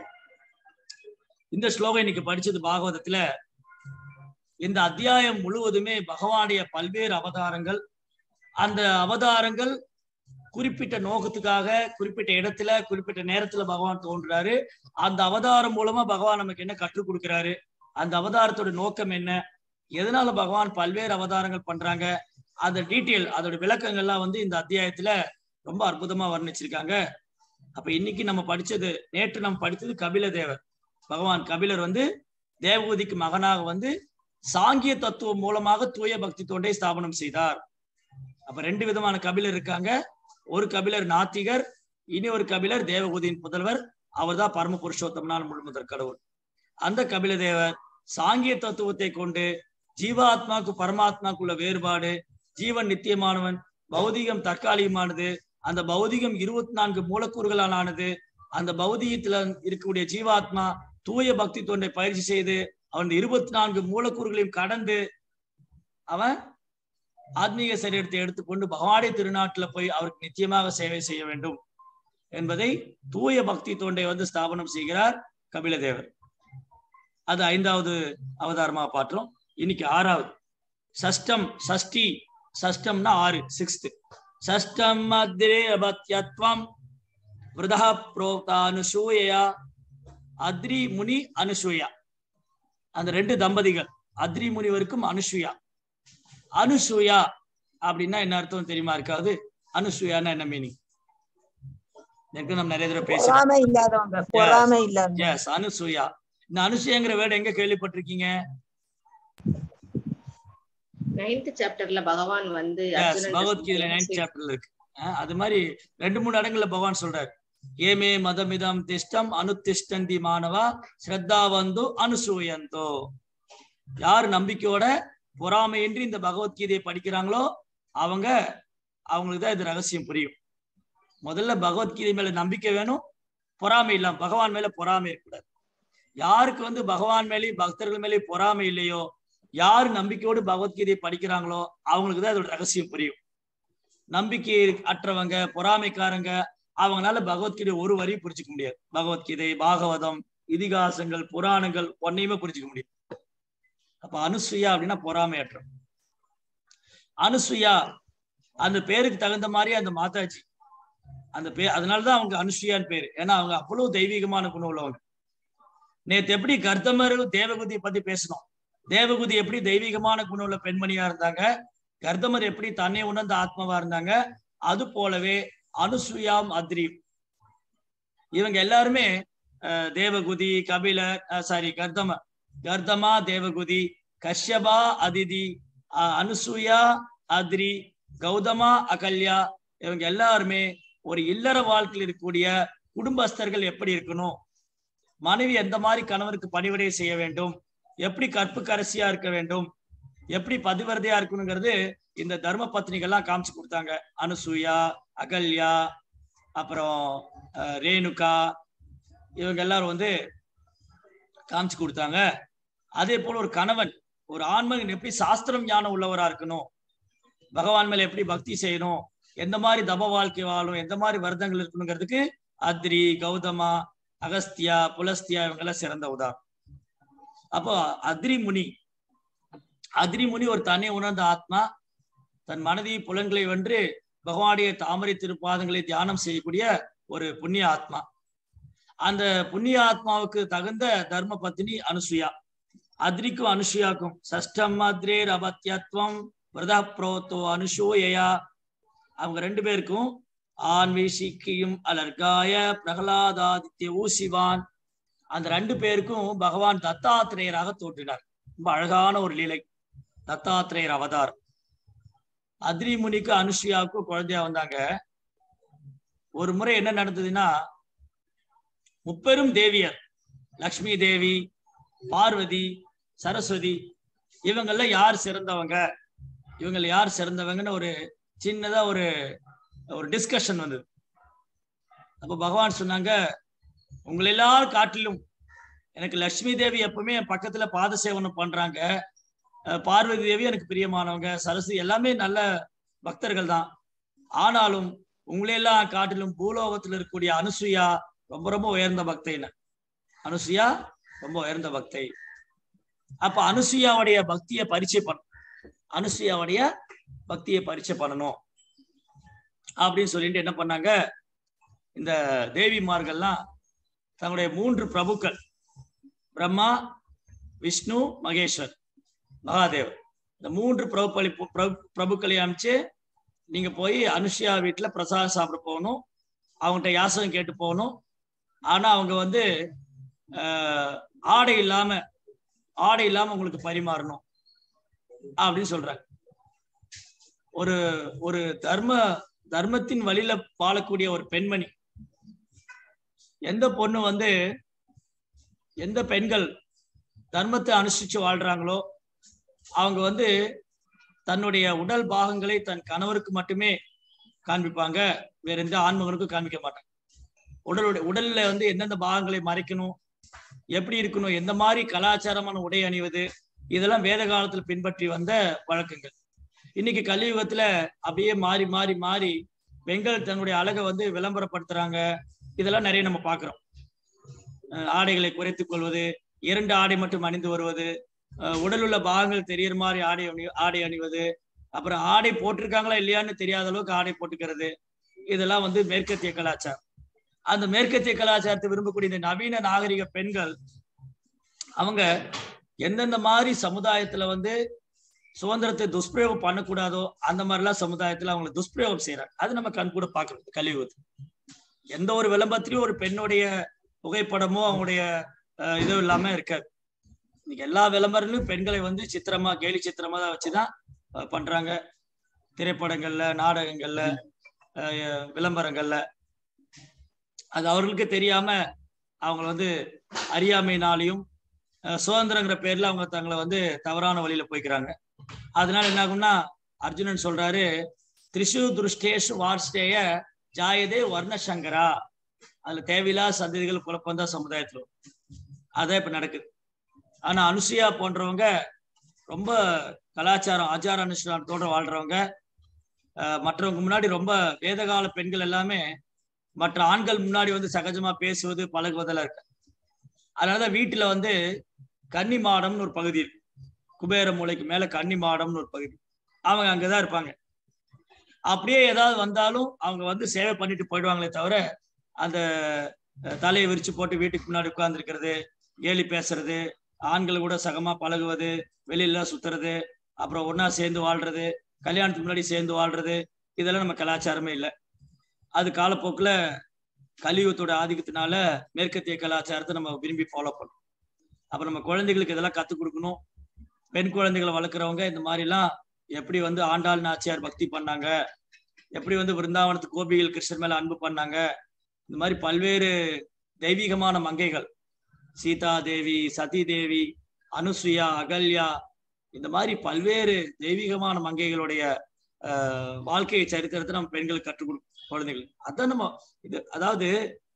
Speaker 1: இந்த ஸ்லோகம் இன்னைக்கு படிச்சது பாகவதத்துல இந்த அத்தியாயம் முழுவதுமே பகவானுடைய பல்வேறு அவதாரங்கள் அந்த அவதாரங்கள் குறிப்பிட்ட நோக்கத்துக்காக குறிப்பிட்ட இடத்துல குறிப்பிட்ட நேரத்துல பகவான் தோன்றுறாரு அந்த அவதாரம் மூலமா பகவான் நமக்கு என்ன கற்றுக் கொடுக்கிறாரு அந்த அவதாரத்தோட நோக்கம் என்ன எதனால பகவான் பல்வேறு அவதாரங்கள் பண்றாங்க அந்த டீட்டெயில் அதோட விளக்கங்கள்லாம் வந்து இந்த அத்தியாயத்துல ரொம்ப அற்புதமா வர்ணிச்சிருக்காங்க அப்ப இன்னைக்கு நம்ம படிச்சது நேற்று நம்ம படித்தது கபில தேவர் பகவான் கபிலர் வந்து தேவகூதிக்கு மகனாக வந்து சாங்கிய தத்துவம் மூலமாக தூய பக்தி தொண்டை ஸ்தாபனம் செய்தார் அப்ப ரெண்டு விதமான கபிலர் இருக்காங்க ஒரு கபிலர் நாத்திகர் இனி ஒரு கபிலர் தேவகூதியின் புதல்வர் அவர்தான் பரம புருஷோத்தமனால் முழுமுதற் கடவுள் அந்த கபில தேவர் சாங்கிய தத்துவத்தை கொண்டு ஜீவாத்மாக்கு பரமாத்மாக்குள்ள வேறுபாடு ஜீவன் நித்தியமானவன் பௌதிகம் தற்காலிகமானது அந்த பௌதிகம் இருபத்தி நான்கு மூலக்கூறுகளால் ஆனது அந்த பௌதிகத்துல இருக்கக்கூடிய ஜீவாத்மா தூய பக்தி தொண்டை பயிற்சி செய்து அவன் இருபத்தி நான்கு மூலக்கூறுகளையும் கடந்து அவன் ஆத்மீக சரீரத்தை எடுத்துக்கொண்டு பகவானுடைய திருநாட்டுல போய் அவருக்கு நிச்சயமாக சேவை செய்ய வேண்டும் என்பதை தூய பக்தி தொண்டை வந்து ஸ்தாபனம் செய்கிறார் கபிலதேவர் அது ஐந்தாவது அவதாரமா பாட்டுறோம் இன்னைக்கு ஆறாவது சஷ்டம் சஷ்டி சஷ்டம்னா ஆறு சிக்ஸ்த் சஷ்டம் அத்ரே அபத்யத்வம் விரதா புரோக்தா அனுசூயா அத்ரி முனி அனுசூயா அந்த ரெண்டு தம்பதிகள் அத்ரி முனிவருக்கும் அனுசூயா அனுசூயா அப்படின்னா என்ன அர்த்தம் தெரியுமா இருக்காது அனுசூயான்னா என்ன மீனிங் எனக்கு நம்ம நிறைய தடவை பேசுறோம்
Speaker 4: பொறாமை இல்லாதவங்க பொறாமை இல்லாதவங்க
Speaker 1: எஸ் அனுசூயா இந்த அனுசூயாங்கிற வேர்டு எங்க கேள்விப்பட்டிருக்கீங்க
Speaker 2: நைன்த் சாப்டர்ல பகவான் வந்து
Speaker 1: எஸ்
Speaker 2: அர்ஜுனன்ட்ட
Speaker 1: பகவத்கீதையில
Speaker 2: சொல்றாரு,
Speaker 1: நைன்த் சாப்டர்ல இருக்கு அஹ் அது மாதிரி ரெண்டு மூணு இடங்கள்ல பகவான் சொல்றாரு ஏமே மதமிதம் திஷ்டம் அனுதிஷ்டந்தி மாணவா ஸ்ரத்தாவந்து அனுசூயந்தோ யார் நம்பிக்கையோட பொறாமையின்றி இந்த பகவத்கீதையை படிக்கிறாங்களோ அவங்க அவங்களுக்கு தான் இது ரகசியம் புரியும் முதல்ல பகவத்கீதை மேல நம்பிக்கை வேணும் பொறாமை இல்லாம பகவான் மேல பொறாமை இருக்கக்கூடாது யாருக்கு வந்து பகவான் மேலேயும் பக்தர்கள் மேலேயும் பொறாமை இல்லையோ யார் நம்பிக்கையோடு பகவத்கீதையை படிக்கிறாங்களோ அவங்களுக்கு தான் அதோட ரகசியம் புரியும் நம்பிக்கை அற்றவங்க பொறாமைக்காரங்க அவங்களால பகவத்கீதை ஒரு வரி புரிஞ்சுக்க முடியாது பகவத்கீதை பாகவதம் இதிகாசங்கள் புராணங்கள் ஒன்னையுமே புரிஞ்சுக்க முடியும் அப்ப அனுசுயா அப்படின்னா பொறாமையற்றம் அனுசுயா அந்த பேருக்கு தகுந்த மாதிரி அந்த மாதாஜி அந்த பேர் அதனாலதான் அவங்க அனுசுயான்னு பேரு ஏன்னா அவங்க அவ்வளவு தெய்வீகமான குணம் உள்ளவங்க நேத்து எப்படி கர்த்தமர் தேவகுதியை பத்தி பேசணும் தேவகுதி எப்படி தெய்வீகமான குணம் உள்ள பெண்மணியா இருந்தாங்க கர்தமர் எப்படி தன்னை உணர்ந்த ஆத்மாவா இருந்தாங்க அது போலவே அனுசுயாம் அத்ரி இவங்க எல்லாருமே அஹ், தேவகுதி கபிலர் சாரி கர்தம கர்தமா தேவகுதி கஷ்யபா அதிதி அஹ், அனுசூயா அத்ரி கௌதமா அகல்யா இவங்க எல்லாருமே ஒரு இல்லற வாழ்க்கையில் இருக்கக்கூடிய குடும்பஸ்தர்கள் எப்படி இருக்கணும் மனைவி எந்த மாதிரி கணவருக்கு பணிவிடை செய்ய வேண்டும் எப்படி கற்புக்கு அரசியா இருக்க வேண்டும் எப்படி பதிவரதையா இருக்கணுங்கிறது இந்த தர்ம பத்னிகள்லாம் காமிச்சு கொடுத்தாங்க அனுசூயா அகல்யா அப்புறம் அஹ், ரேணுகா இவங்க எல்லாரும் வந்து காமிச்சு கொடுத்தாங்க அதே போல ஒரு கணவன் ஒரு ஆண்மகன் எப்படி சாஸ்திரம் ஞானம் உள்ளவரா இருக்கணும் பகவான் மேல எப்படி பக்தி செய்யணும் எந்த மாதிரி தப வாழ்க்கை வாழும் எந்த மாதிரி வருடங்கள் இருக்கணுங்கிறதுக்கு அத்ரி கௌதமா அகஸ்தியா புலஸ்தியா இவங்கெல்லாம் சிறந்த உதாரணம் அப்போ அத்ரி முனி அத்ரி முனி ஒரு தன்னை உணர்ந்த ஆத்மா தன் மனதி புலன்களை வென்று பகவானுடைய தாமரை திருப்பாதங்களை தியானம் செய்யக்கூடிய ஒரு புண்ணிய ஆத்மா அந்த புண்ணிய ஆத்மாவுக்கு தகுந்த தர்ம பத்தினி அனுசுயா அத்ரிக்கும் அனுசுயாக்கும் சஷ்டம் அத்ரே ரபத்யத்வம் விரதா புரோத்தோ அனுசூயா அவங்க ரெண்டு பேருக்கும் ஆன்வீசிக்கியும் அலர்காய பிரகலாதாதித்ய ஊசிவான் அந்த ரெண்டு பேருக்கும் பகவான் தத்தாத்திரேயராக தோன்றினார் ரொம்ப அழகான ஒரு லீலை தத்தாத்திரேயர் அவதாரம் அத்ரி முனிக்கு அனுஷ்யாவுக்கும் குழந்தையா வந்தாங்க ஒரு முறை என்ன நடந்ததுன்னா முப்பெரும் தேவியர் லக்ஷ்மி தேவி பார்வதி சரஸ்வதி இவங்கெல்லாம் யார் சிறந்தவங்க இவங்கள யார் சிறந்தவங்கன்னு ஒரு சின்னதா ஒரு ஒரு டிஸ்கஷன் வந்தது அப்ப பகவான் சொன்னாங்க உங்களை எல்லாரும் காட்டிலும் எனக்கு லட்சுமி தேவி எப்பவுமே என் பக்கத்துல பாத சேவனம் பண்றாங்க அஹ் பார்வதி தேவி எனக்கு பிரியமானவங்க சரஸ்வதி எல்லாமே நல்ல பக்தர்கள் தான் ஆனாலும் உங்களையெல்லாம் காட்டிலும் பூலோகத்துல இருக்கக்கூடிய அனுசுயா ரொம்ப ரொம்ப உயர்ந்த பக்தைன்னு அனுசுயா ரொம்ப உயர்ந்த பக்தை அப்ப அனுசுயாவுடைய பக்தியை பரிச்சயம் பண்ண அனுசுயாவுடைய பக்தியை பரிச்சயம் பண்ணணும் அப்படின்னு சொல்லிட்டு என்ன பண்ணாங்க இந்த தேவிமார்கள்லாம் தங்களுடைய மூன்று பிரபுக்கள் பிரம்மா விஷ்ணு மகேஸ்வர் மகாதேவர் இந்த மூன்று பிரபுக்களை பிரபு- பிரபுக்களை அமைச்சு நீங்க போய் அனுஷ்யா வீட்டுல பிரசாதம் சாப்பிட போகணும் அவங்ககிட்ட யாசகம் கேட்டு போகணும் ஆனா அவங்க வந்து ஆஹ், ஆடை இல்லாம ஆடை இல்லாம உங்களுக்கு பரிமாறணும் அப்படின்னு சொல்றாங்க ஒரு ஒரு தர்ம தர்மத்தின் வழியில வாழக்கூடிய ஒரு பெண்மணி எந்த பொண்ணு வந்து எந்த பெண்கள் தர்மத்தை அனுஷ்டிச்சு வாழ்றாங்களோ அவங்க வந்து தன்னுடைய உடல் பாகங்களை தன் கணவருக்கு மட்டுமே காண்பிப்பாங்க வேற எந்த ஆண்மகனுக்கும் காண்பிக்க மாட்டாங்க உடலுடைய உடல்ல வந்து எந்தெந்த பாகங்களை மறைக்கணும் எப்படி இருக்கணும் எந்த மாதிரி கலாச்சாரமான உடை அணிவது இதெல்லாம் வேத காலத்துல பின்பற்றி வந்த வழக்கங்கள் இன்னைக்கு கலியுகத்துல அப்படியே மாறி மாறி மாறி பெண்கள் தன்னுடைய அழகை வந்து விளம்பரப்படுத்துறாங்க இதெல்லாம் நிறைய நம்ம பார்க்கிறோம் அஹ் ஆடைகளை குறைத்துக் கொள்வது இரண்டு ஆடை மட்டும் அணிந்து வருவது அஹ் உடலுள்ள பாகங்கள் தெரியற மாதிரி ஆடை அணி ஆடை அணிவது அப்புறம் ஆடை போட்டிருக்காங்களா இல்லையான்னு தெரியாத அளவுக்கு ஆடை போட்டுக்கிறது இதெல்லாம் வந்து மேற்கத்திய கலாச்சாரம் அந்த மேற்கத்திய கலாச்சாரத்தை விரும்பக்கூடிய இந்த நவீன நாகரிக பெண்கள் அவங்க எந்தெந்த மாதிரி சமுதாயத்துல வந்து சுதந்திரத்தை துஷ்பிரயோகம் பண்ணக்கூடாதோ அந்த மாதிரிலாம் சமுதாயத்துல அவங்களை துஷ்பிரயோகம் செய்யறாங்க அது நம்ம கண் கூட பார்க்கறது கலியுகத்து எந்த ஒரு விளம்பரத்திலயும் ஒரு பெண்ணுடைய புகைப்படமோ அவங்களுடைய அஹ், இதுவும் இல்லாம இருக்காது இன்னைக்கு எல்லா விளம்பரங்களும் பெண்களை வந்து சித்திரமா கேலி சித்திரமா தான் வச்சுதான் அஹ், பண்றாங்க திரைப்படங்கள்ல நாடகங்கள்ல அஹ், விளம்பரங்கள்ல அது அவர்களுக்கு தெரியாம அவங்க வந்து அறியாமையினாலையும் அஹ், சுதந்திரங்கிற பேர்ல அவங்க தங்களை வந்து தவறான வழியில போய்க்கிறாங்க அதனால என்ன ஆகும்னா அர்ஜுனன் சொல்றாரு திரிஷு துருஷ்டேஷு வார்ஷ்டேய ஜாயதே வர்ணசங்கரா அதுல தேவையில்லாத சந்ததிகள் குழப்பம் தான் சமுதாயத்துல வரும். அதான் இப்ப நடக்குது ஆனா அனுசுயா போன்றவங்க ரொம்ப கலாச்சாரம் ஆச்சார அனுஷ்டானத்தோட வாழ்றவங்க அஹ், மற்றவங்க முன்னாடி ரொம்ப வேதகால பெண்கள் எல்லாமே மற்ற ஆண்கள் முன்னாடி வந்து சகஜமா பேசுவது பழகுவதெல்லாம் இருக்கு அதனாலதான் வீட்டுல வந்து கன்னி மாடம்னு ஒரு பகுதி இருக்கு குபேர மூலைக்கு மேல கன்னி மாடம்னு ஒரு பகுதி அவங்க அங்கதான் இருப்பாங்க அப்படியே ஏதாவது வந்தாலும் அவங்க வந்து சேவை பண்ணிட்டு போயிடுவாங்களே தவிர அந்த அஹ், தலையை விரிச்சு போட்டு வீட்டுக்கு முன்னாடி உட்கார்ந்து இருக்கிறது கேலி பேசுறது ஆண்கள் கூட சகமா பழகுவது வெளியில சுத்துறது அப்புறம் ஒண்ணா சேர்ந்து வாழ்றது கல்யாணத்துக்கு முன்னாடி சேர்ந்து வாழ்றது இதெல்லாம் நம்ம கலாச்சாரமே இல்லை அது காலப்போக்குல கலியுகத்தோட ஆதிக்கத்தினால மேற்கத்திய கலாச்சாரத்தை நம்ம விரும்பி ஃபாலோ பண்ணணும் அப்ப நம்ம குழந்தைகளுக்கு இதெல்லாம் கத்துக் கொடுக்கணும் பெண் குழந்தைகளை வளர்க்குறவங்க இந்த மாதிரிலாம் எப்படி வந்து ஆண்டாள் நாச்சியார் பக்தி பண்ணாங்க எப்படி வந்து விருந்தாவனத்து கோபிகள் கிருஷ்ணர் மேல அன்பு பண்ணாங்க இந்த மாதிரி பல்வேறு தெய்வீகமான மங்கைகள் சீதா தேவி சதி தேவி அனுசுயா அகல்யா இந்த மாதிரி பல்வேறு தெய்வீகமான மங்கைகளுடைய ஆஹ், வாழ்க்கை சரித்திரத்தை நம்ம பெண்களுக்கு கற்றுக் கொடுக்கணும் குழந்தைகள் அதான் நம்ம இது அதாவது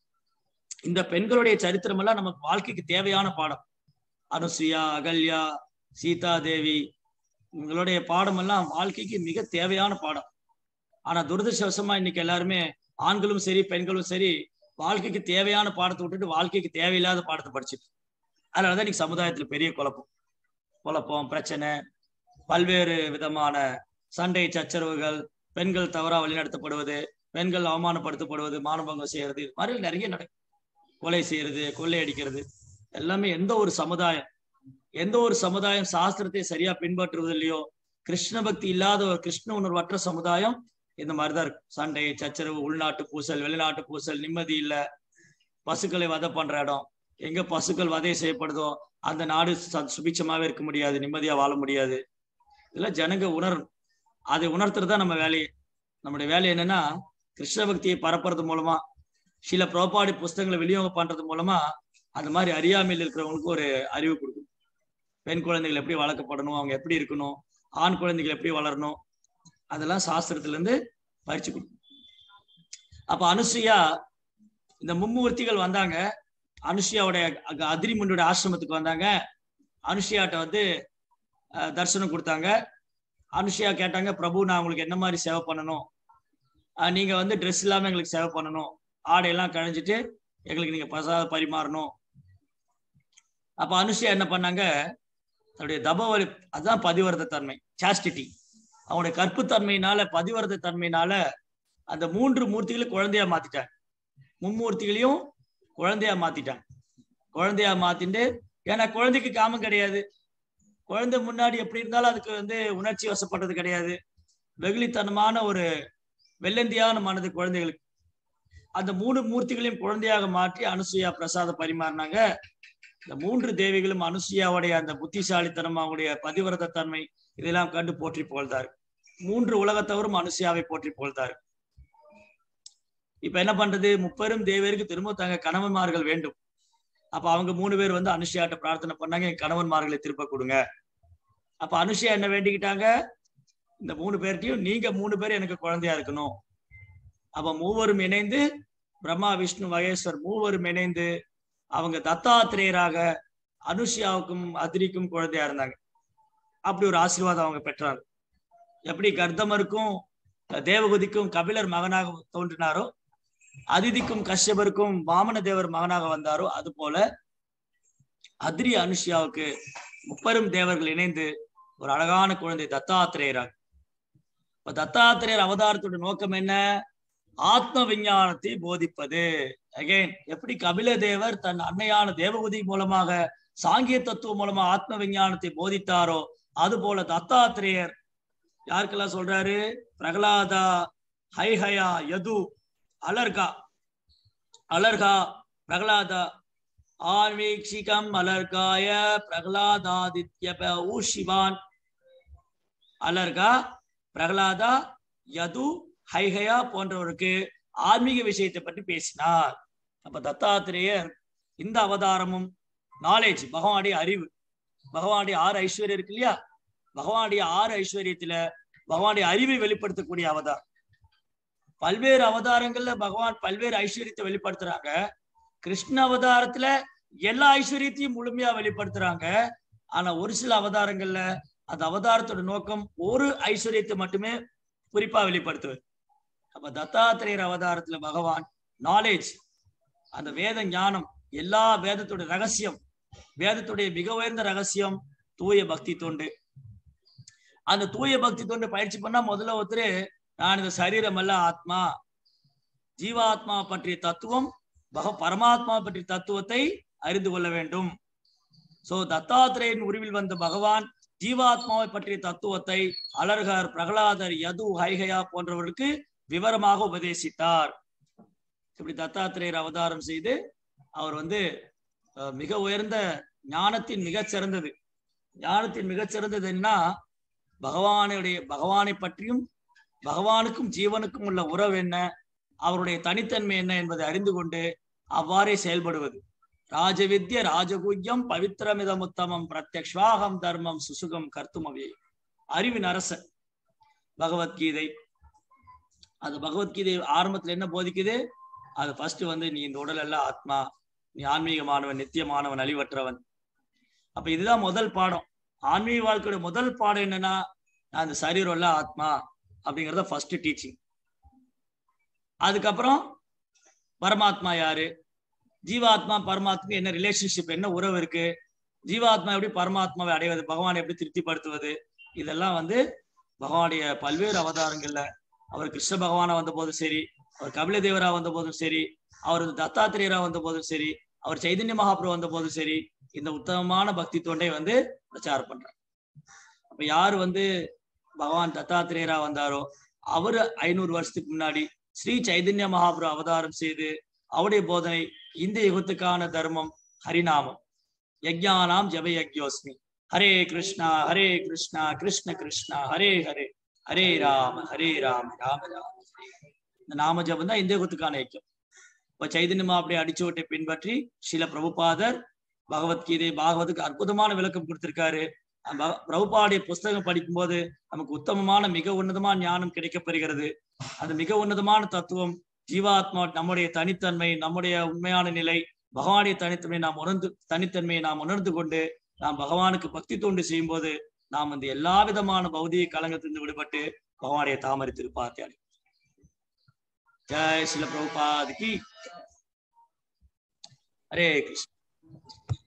Speaker 1: இந்த பெண்களுடைய சரித்திரம் எல்லாம் நமக்கு வாழ்க்கைக்கு தேவையான பாடம் அனுசுயா அகல்யா சீதா தேவி இவங்களுடைய பாடம் எல்லாம் வாழ்க்கைக்கு மிக தேவையான பாடம் ஆனா துரதிருஷ்டவசமா இன்னைக்கு எல்லாருமே ஆண்களும் சரி பெண்களும் சரி வாழ்க்கைக்கு தேவையான பாடத்தை விட்டுட்டு வாழ்க்கைக்கு தேவையில்லாத பாடத்தை படிச்சுட்டு அதனாலதான் இன்னைக்கு சமுதாயத்துல பெரிய குழப்பம் குழப்பம் பிரச்சனை பல்வேறு விதமான சண்டை சச்சரவுகள் பெண்கள் தவறா வழிநடத்தப்படுவது பெண்கள் அவமானப்படுத்தப்படுவது மானபங்கம் செய்யறது இது மாதிரி நிறைய நடக்கும் கொலை செய்யறது கொள்ளை அடிக்கிறது எல்லாமே எந்த ஒரு சமுதாயம் எந்த ஒரு சமுதாயம் சாஸ்திரத்தை சரியா பின்பற்றுவது இல்லையோ கிருஷ்ண பக்தி இல்லாத ஒரு கிருஷ்ண உணர்வற்ற சமுதாயம் இந்த மாதிரிதான் இருக்கும் சண்டை சச்சரவு உள்நாட்டு பூசல் வெளிநாட்டு பூசல் நிம்மதி இல்ல பசுக்களை வதை பண்ற இடம் எங்க பசுக்கள் வதை செய்யப்படுதோ அந்த நாடு ச- சுபிட்சமாவே இருக்க முடியாது நிம்மதியா வாழ முடியாது இதெல்லாம் ஜனங்க உணரணும் அதை உணர்த்துறது தான் நம்ம வேலையே நம்முடைய வேலை என்னன்னா கிருஷ்ண பக்தியை பரப்புறது மூலமா சில புரோபாடி புஸ்தகங்களை விநியோகம் பண்றது மூலமா அந்த மாதிரி அறியாமையில் இருக்கிறவங்களுக்கு ஒரு அறிவு கொடுக்கணும் பெண் குழந்தைகள் எப்படி வளர்க்கப்படணும் அவங்க எப்படி இருக்கணும் ஆண் குழந்தைகள் எப்படி வளரணும் அதெல்லாம் சாஸ்திரத்துல இருந்து பயிற்சி கொடுக்கணும் அப்ப அனுசுயா இந்த மும்மூர்த்திகள் வந்தாங்க அனுஷியாவுடைய அங்க அதிரிமுண்டோட ஆசிரமத்துக்கு வந்தாங்க அனுஷியாட்ட வந்து அஹ், தரிசனம் கொடுத்தாங்க அனுஷியா கேட்டாங்க பிரபு நான் உங்களுக்கு என்ன மாதிரி சேவை பண்ணணும் அஹ், நீங்க வந்து ட்ரெஸ் இல்லாம எங்களுக்கு சேவை பண்ணணும் ஆடையெல்லாம் கழிஞ்சிட்டு எங்களுக்கு நீங்க பிரசாத பரிமாறணும் அப்ப அனுஷியா என்ன பண்ணாங்க தன்னுடைய தபவலி அதுதான் பதிவரத தன்மை சாஸ்டிட்டி அவனுடைய கற்புத்தன்மையினால பதிவரத தன்மையினால அந்த மூன்று மூர்த்திகளும் குழந்தையா மாத்திட்டாங்க மும்மூர்த்திகளையும் குழந்தையா மாத்திட்டாங்க குழந்தையா மாத்திட்டு ஏன்னா குழந்தைக்கு காமம் கிடையாது குழந்தை முன்னாடி எப்படி இருந்தாலும் அதுக்கு வந்து உணர்ச்சி வசப்பட்டது கிடையாது வெகுளித்தனமான ஒரு வெள்ளந்தியான மனது குழந்தைகளுக்கு அந்த மூணு மூர்த்திகளையும் குழந்தையாக மாற்றி அனுசுயா பிரசாத பரிமாறினாங்க இந்த மூன்று தேவிகளும் அனுசுயாவுடைய அந்த புத்திசாலித்தனம் அவங்களுடைய பதிவிரத தன்மை இதெல்லாம் கண்டு போற்றி புகழ்ந்தார் மூன்று உலகத்தவரும் அனுசுயாவை போற்றி புகழ்ந்தார் இப்ப என்ன பண்றது முப்பெரும் தேவருக்கு திரும்ப தங்க கணவன்மார்கள் வேண்டும் அப்ப அவங்க மூணு பேர் வந்து அனுஷியாட்ட பிரார்த்தனை பண்ணாங்க என் கணவன்மார்களை திருப்ப கொடுங்க அப்ப அனுஷியா என்ன வேண்டிக்கிட்டாங்க இந்த மூணு பேர்ட்டையும் நீங்க மூணு பேர் எனக்கு குழந்தையா இருக்கணும் அப்ப மூவரும் இணைந்து பிரம்மா விஷ்ணு மகேஸ்வர் மூவரும் இணைந்து அவங்க தத்தாத்திரேயராக அனுஷியாவுக்கும் அதிரிக்கும் குழந்தையா இருந்தாங்க அப்படி ஒரு ஆசீர்வாதம் அவங்க பெற்றாங்க எப்படி கர்தமருக்கும் தேவகுதிக்கும் கபிலர் மகனாக தோன்றினாரோ அதிதிக்கும் கஷ்யபருக்கும் வாமன தேவர் மகனாக வந்தாரோ அது போல அதிரி அனுஷியாவுக்கு முப்பெரும் தேவர்கள் இணைந்து ஒரு அழகான குழந்தை தத்தாத்திரேயராக இப்ப தத்தாத்திரேயர் அவதாரத்தோட நோக்கம் என்ன ஆத்ம விஞ்ஞானத்தை போதிப்பது அகைன் எப்படி கபில தேவர் தன் அன்னையான தேவகுதி மூலமாக சாங்கிய தத்துவம் மூலமா ஆத்ம விஞ்ஞானத்தை போதித்தாரோ அது போல தத்தாத்திரேயர் யாருக்கெல்லாம் சொல்றாரு பிரகலாதா ஹைஹயா யது அலர்கா அலர்கா பிரகலாதா ஆன்மீக்ஷிகம் அலர்காய பிரகலாதாதித்ய ஊஷிவான் அலர்கா பிரகலாதா யது ஹைஹயா போன்றவருக்கு ஆன்மீக விஷயத்தை பற்றி பேசினார் அப்ப தத்தாத்திரேயர் இந்த அவதாரமும் நாலேஜ் பகவானுடைய அறிவு பகவானுடைய ஆறு ஐஸ்வர்யம் இருக்கு இல்லையா பகவானுடைய ஆறு ஐஸ்வர்யத்துல பகவானுடைய அறிவை வெளிப்படுத்தக்கூடிய அவதாரம் பல்வேறு அவதாரங்கள்ல பகவான் பல்வேறு ஐஸ்வர்யத்தை வெளிப்படுத்துறாங்க கிருஷ்ண அவதாரத்துல எல்லா ஐஸ்வர்யத்தையும் முழுமையா வெளிப்படுத்துறாங்க ஆனா ஒரு சில அவதாரங்கள்ல அந்த அவதாரத்தோட நோக்கம் ஒரு ஐஸ்வர்யத்தை மட்டுமே குறிப்பா வெளிப்படுத்துவது அப்ப தத்தாத்திரேயர் அவதாரத்துல பகவான் நாலேஜ் அந்த வேத ஞானம் எல்லா வேதத்தோட ரகசியம் வேதத்துடைய மிக உயர்ந்த ரகசியம் தூய பக்தி தொண்டு அந்த தூய பக்தி தொண்டு பயிற்சி பண்ணா முதல்ல ஒருத்தர் நான் இந்த சரீரம் அல்ல ஆத்மா ஜீவாத்மா பற்றிய தத்துவம் பக பரமாத்மா பற்றிய தத்துவத்தை அறிந்து கொள்ள வேண்டும் சோ தத்தாத்திரேயன் உருவில் வந்த பகவான் ஜீவாத்மாவை பற்றிய தத்துவத்தை அலர்கர் பிரகலாதர் யது ஹைகயா போன்றவர்களுக்கு விவரமாக உபதேசித்தார் இப்படி தத்தாத்திரேயர் அவதாரம் செய்து அவர் வந்து அஹ், மிக உயர்ந்த ஞானத்தின் மிகச் சிறந்தது ஞானத்தின் மிகச் சிறந்தது என்ன பகவானுடைய பகவானை பற்றியும் பகவானுக்கும் ஜீவனுக்கும் உள்ள உறவு என்ன அவருடைய தனித்தன்மை என்ன என்பதை அறிந்து கொண்டு அவ்வாறே செயல்படுவது ராஜவித்ய ராஜகுஜ்யம் பவித்திரமிதமுத்தமம் பிரத்யக்ஷ்வாகம் தர்மம் சுசுகம் கர்த்துமவே அறிவின் அரசன் பகவத்கீதை அது பகவத்கீதை ஆரம்பத்துல என்ன போதிக்குது அது ஃபர்ஸ்ட் வந்து நீ இந்த உடல் எல்லாம் ஆத்மா நீ ஆன்மீகமானவன் நித்தியமானவன் அழிவற்றவன் அப்ப இதுதான் முதல் பாடம் ஆன்மீக வாழ்க்கையோட முதல் பாடம் என்னன்னா நான் இந்த சரீரம் இல்ல ஆத்மா அப்படிங்கறத ஃபர்ஸ்ட் டீச்சிங் அதுக்கப்புறம் பரமாத்மா யாரு ஜீவாத்மா பரமாத்மா என்ன ரிலேஷன்ஷிப் என்ன உறவு இருக்கு ஜீவாத்மா எப்படி பரமாத்மாவை அடைவது பகவானை எப்படி திருப்திப்படுத்துவது இதெல்லாம் வந்து பகவானுடைய பல்வேறு அவதாரங்கள்ல அவர் கிருஷ்ண பகவானா வந்த போதும் சரி அவர் கபில தேவரா வந்த போதும் சரி அவர் தத்தாத்திரேயரா வந்த போதும் சரி அவர் சைதன்ய மகாபிரபு வந்த போதும் சரி இந்த உத்தமமான பக்தி தொண்டை வந்து பிரச்சாரம் பண்றார் அப்ப யாரு வந்து பகவான் தத்தாத்திரேயரா வந்தாரோ அவரு ஐநூறு வருஷத்துக்கு முன்னாடி ஸ்ரீ சைதன்ய மகாபிரபு அவதாரம் செய்து அவருடைய போதனை இந்த யுகத்துக்கான தர்மம் ஹரிநாமம் யஜ்ஞானாம் ஜப யஜ்யோஸ்மி ஹரே கிருஷ்ணா ஹரே கிருஷ்ணா கிருஷ்ண கிருஷ்ணா ஹரே ஹரே ஹரே ராம ஹரே ராம ராம ராம ஹரே ஹரே. இந்த நாம ஜபம் தான் இந்த யுகத்துக்கான ஐக்கியம் இப்ப சைதன்யமா அப்படியே அடிச்சுவட்டை பின்பற்றி சில பிரபுபாதர் பகவத்கீதை பாகவதுக்கு அற்புதமான விளக்கம் கொடுத்திருக்காரு அந்த பக- பிரபுபாடைய புஸ்தகம் படிக்கும்போது நமக்கு உத்தமமான மிக உன்னதமான ஞானம் கிடைக்கப்பெறுகிறது அந்த மிக உன்னதமான தத்துவம் ஜீவாத்மா நம்முடைய தனித்தன்மை நம்முடைய உண்மையான நிலை பகவானுடைய தனித்தன்மை நாம் உணர்ந்து தனித்தன்மையை நாம் உணர்ந்து கொண்டு நாம் பகவானுக்கு பக்தி தொண்டு செய்யும் போது நாம் இந்த எல்லா விதமான பௌதிக கலங்கத்திலிருந்து விடுபட்டு பகவானுடைய தாமரை திருப்பாத்தி அடைவோம் ஜெய் சில பிரபுபாதிக்கு ஹரே கிருஷ்ண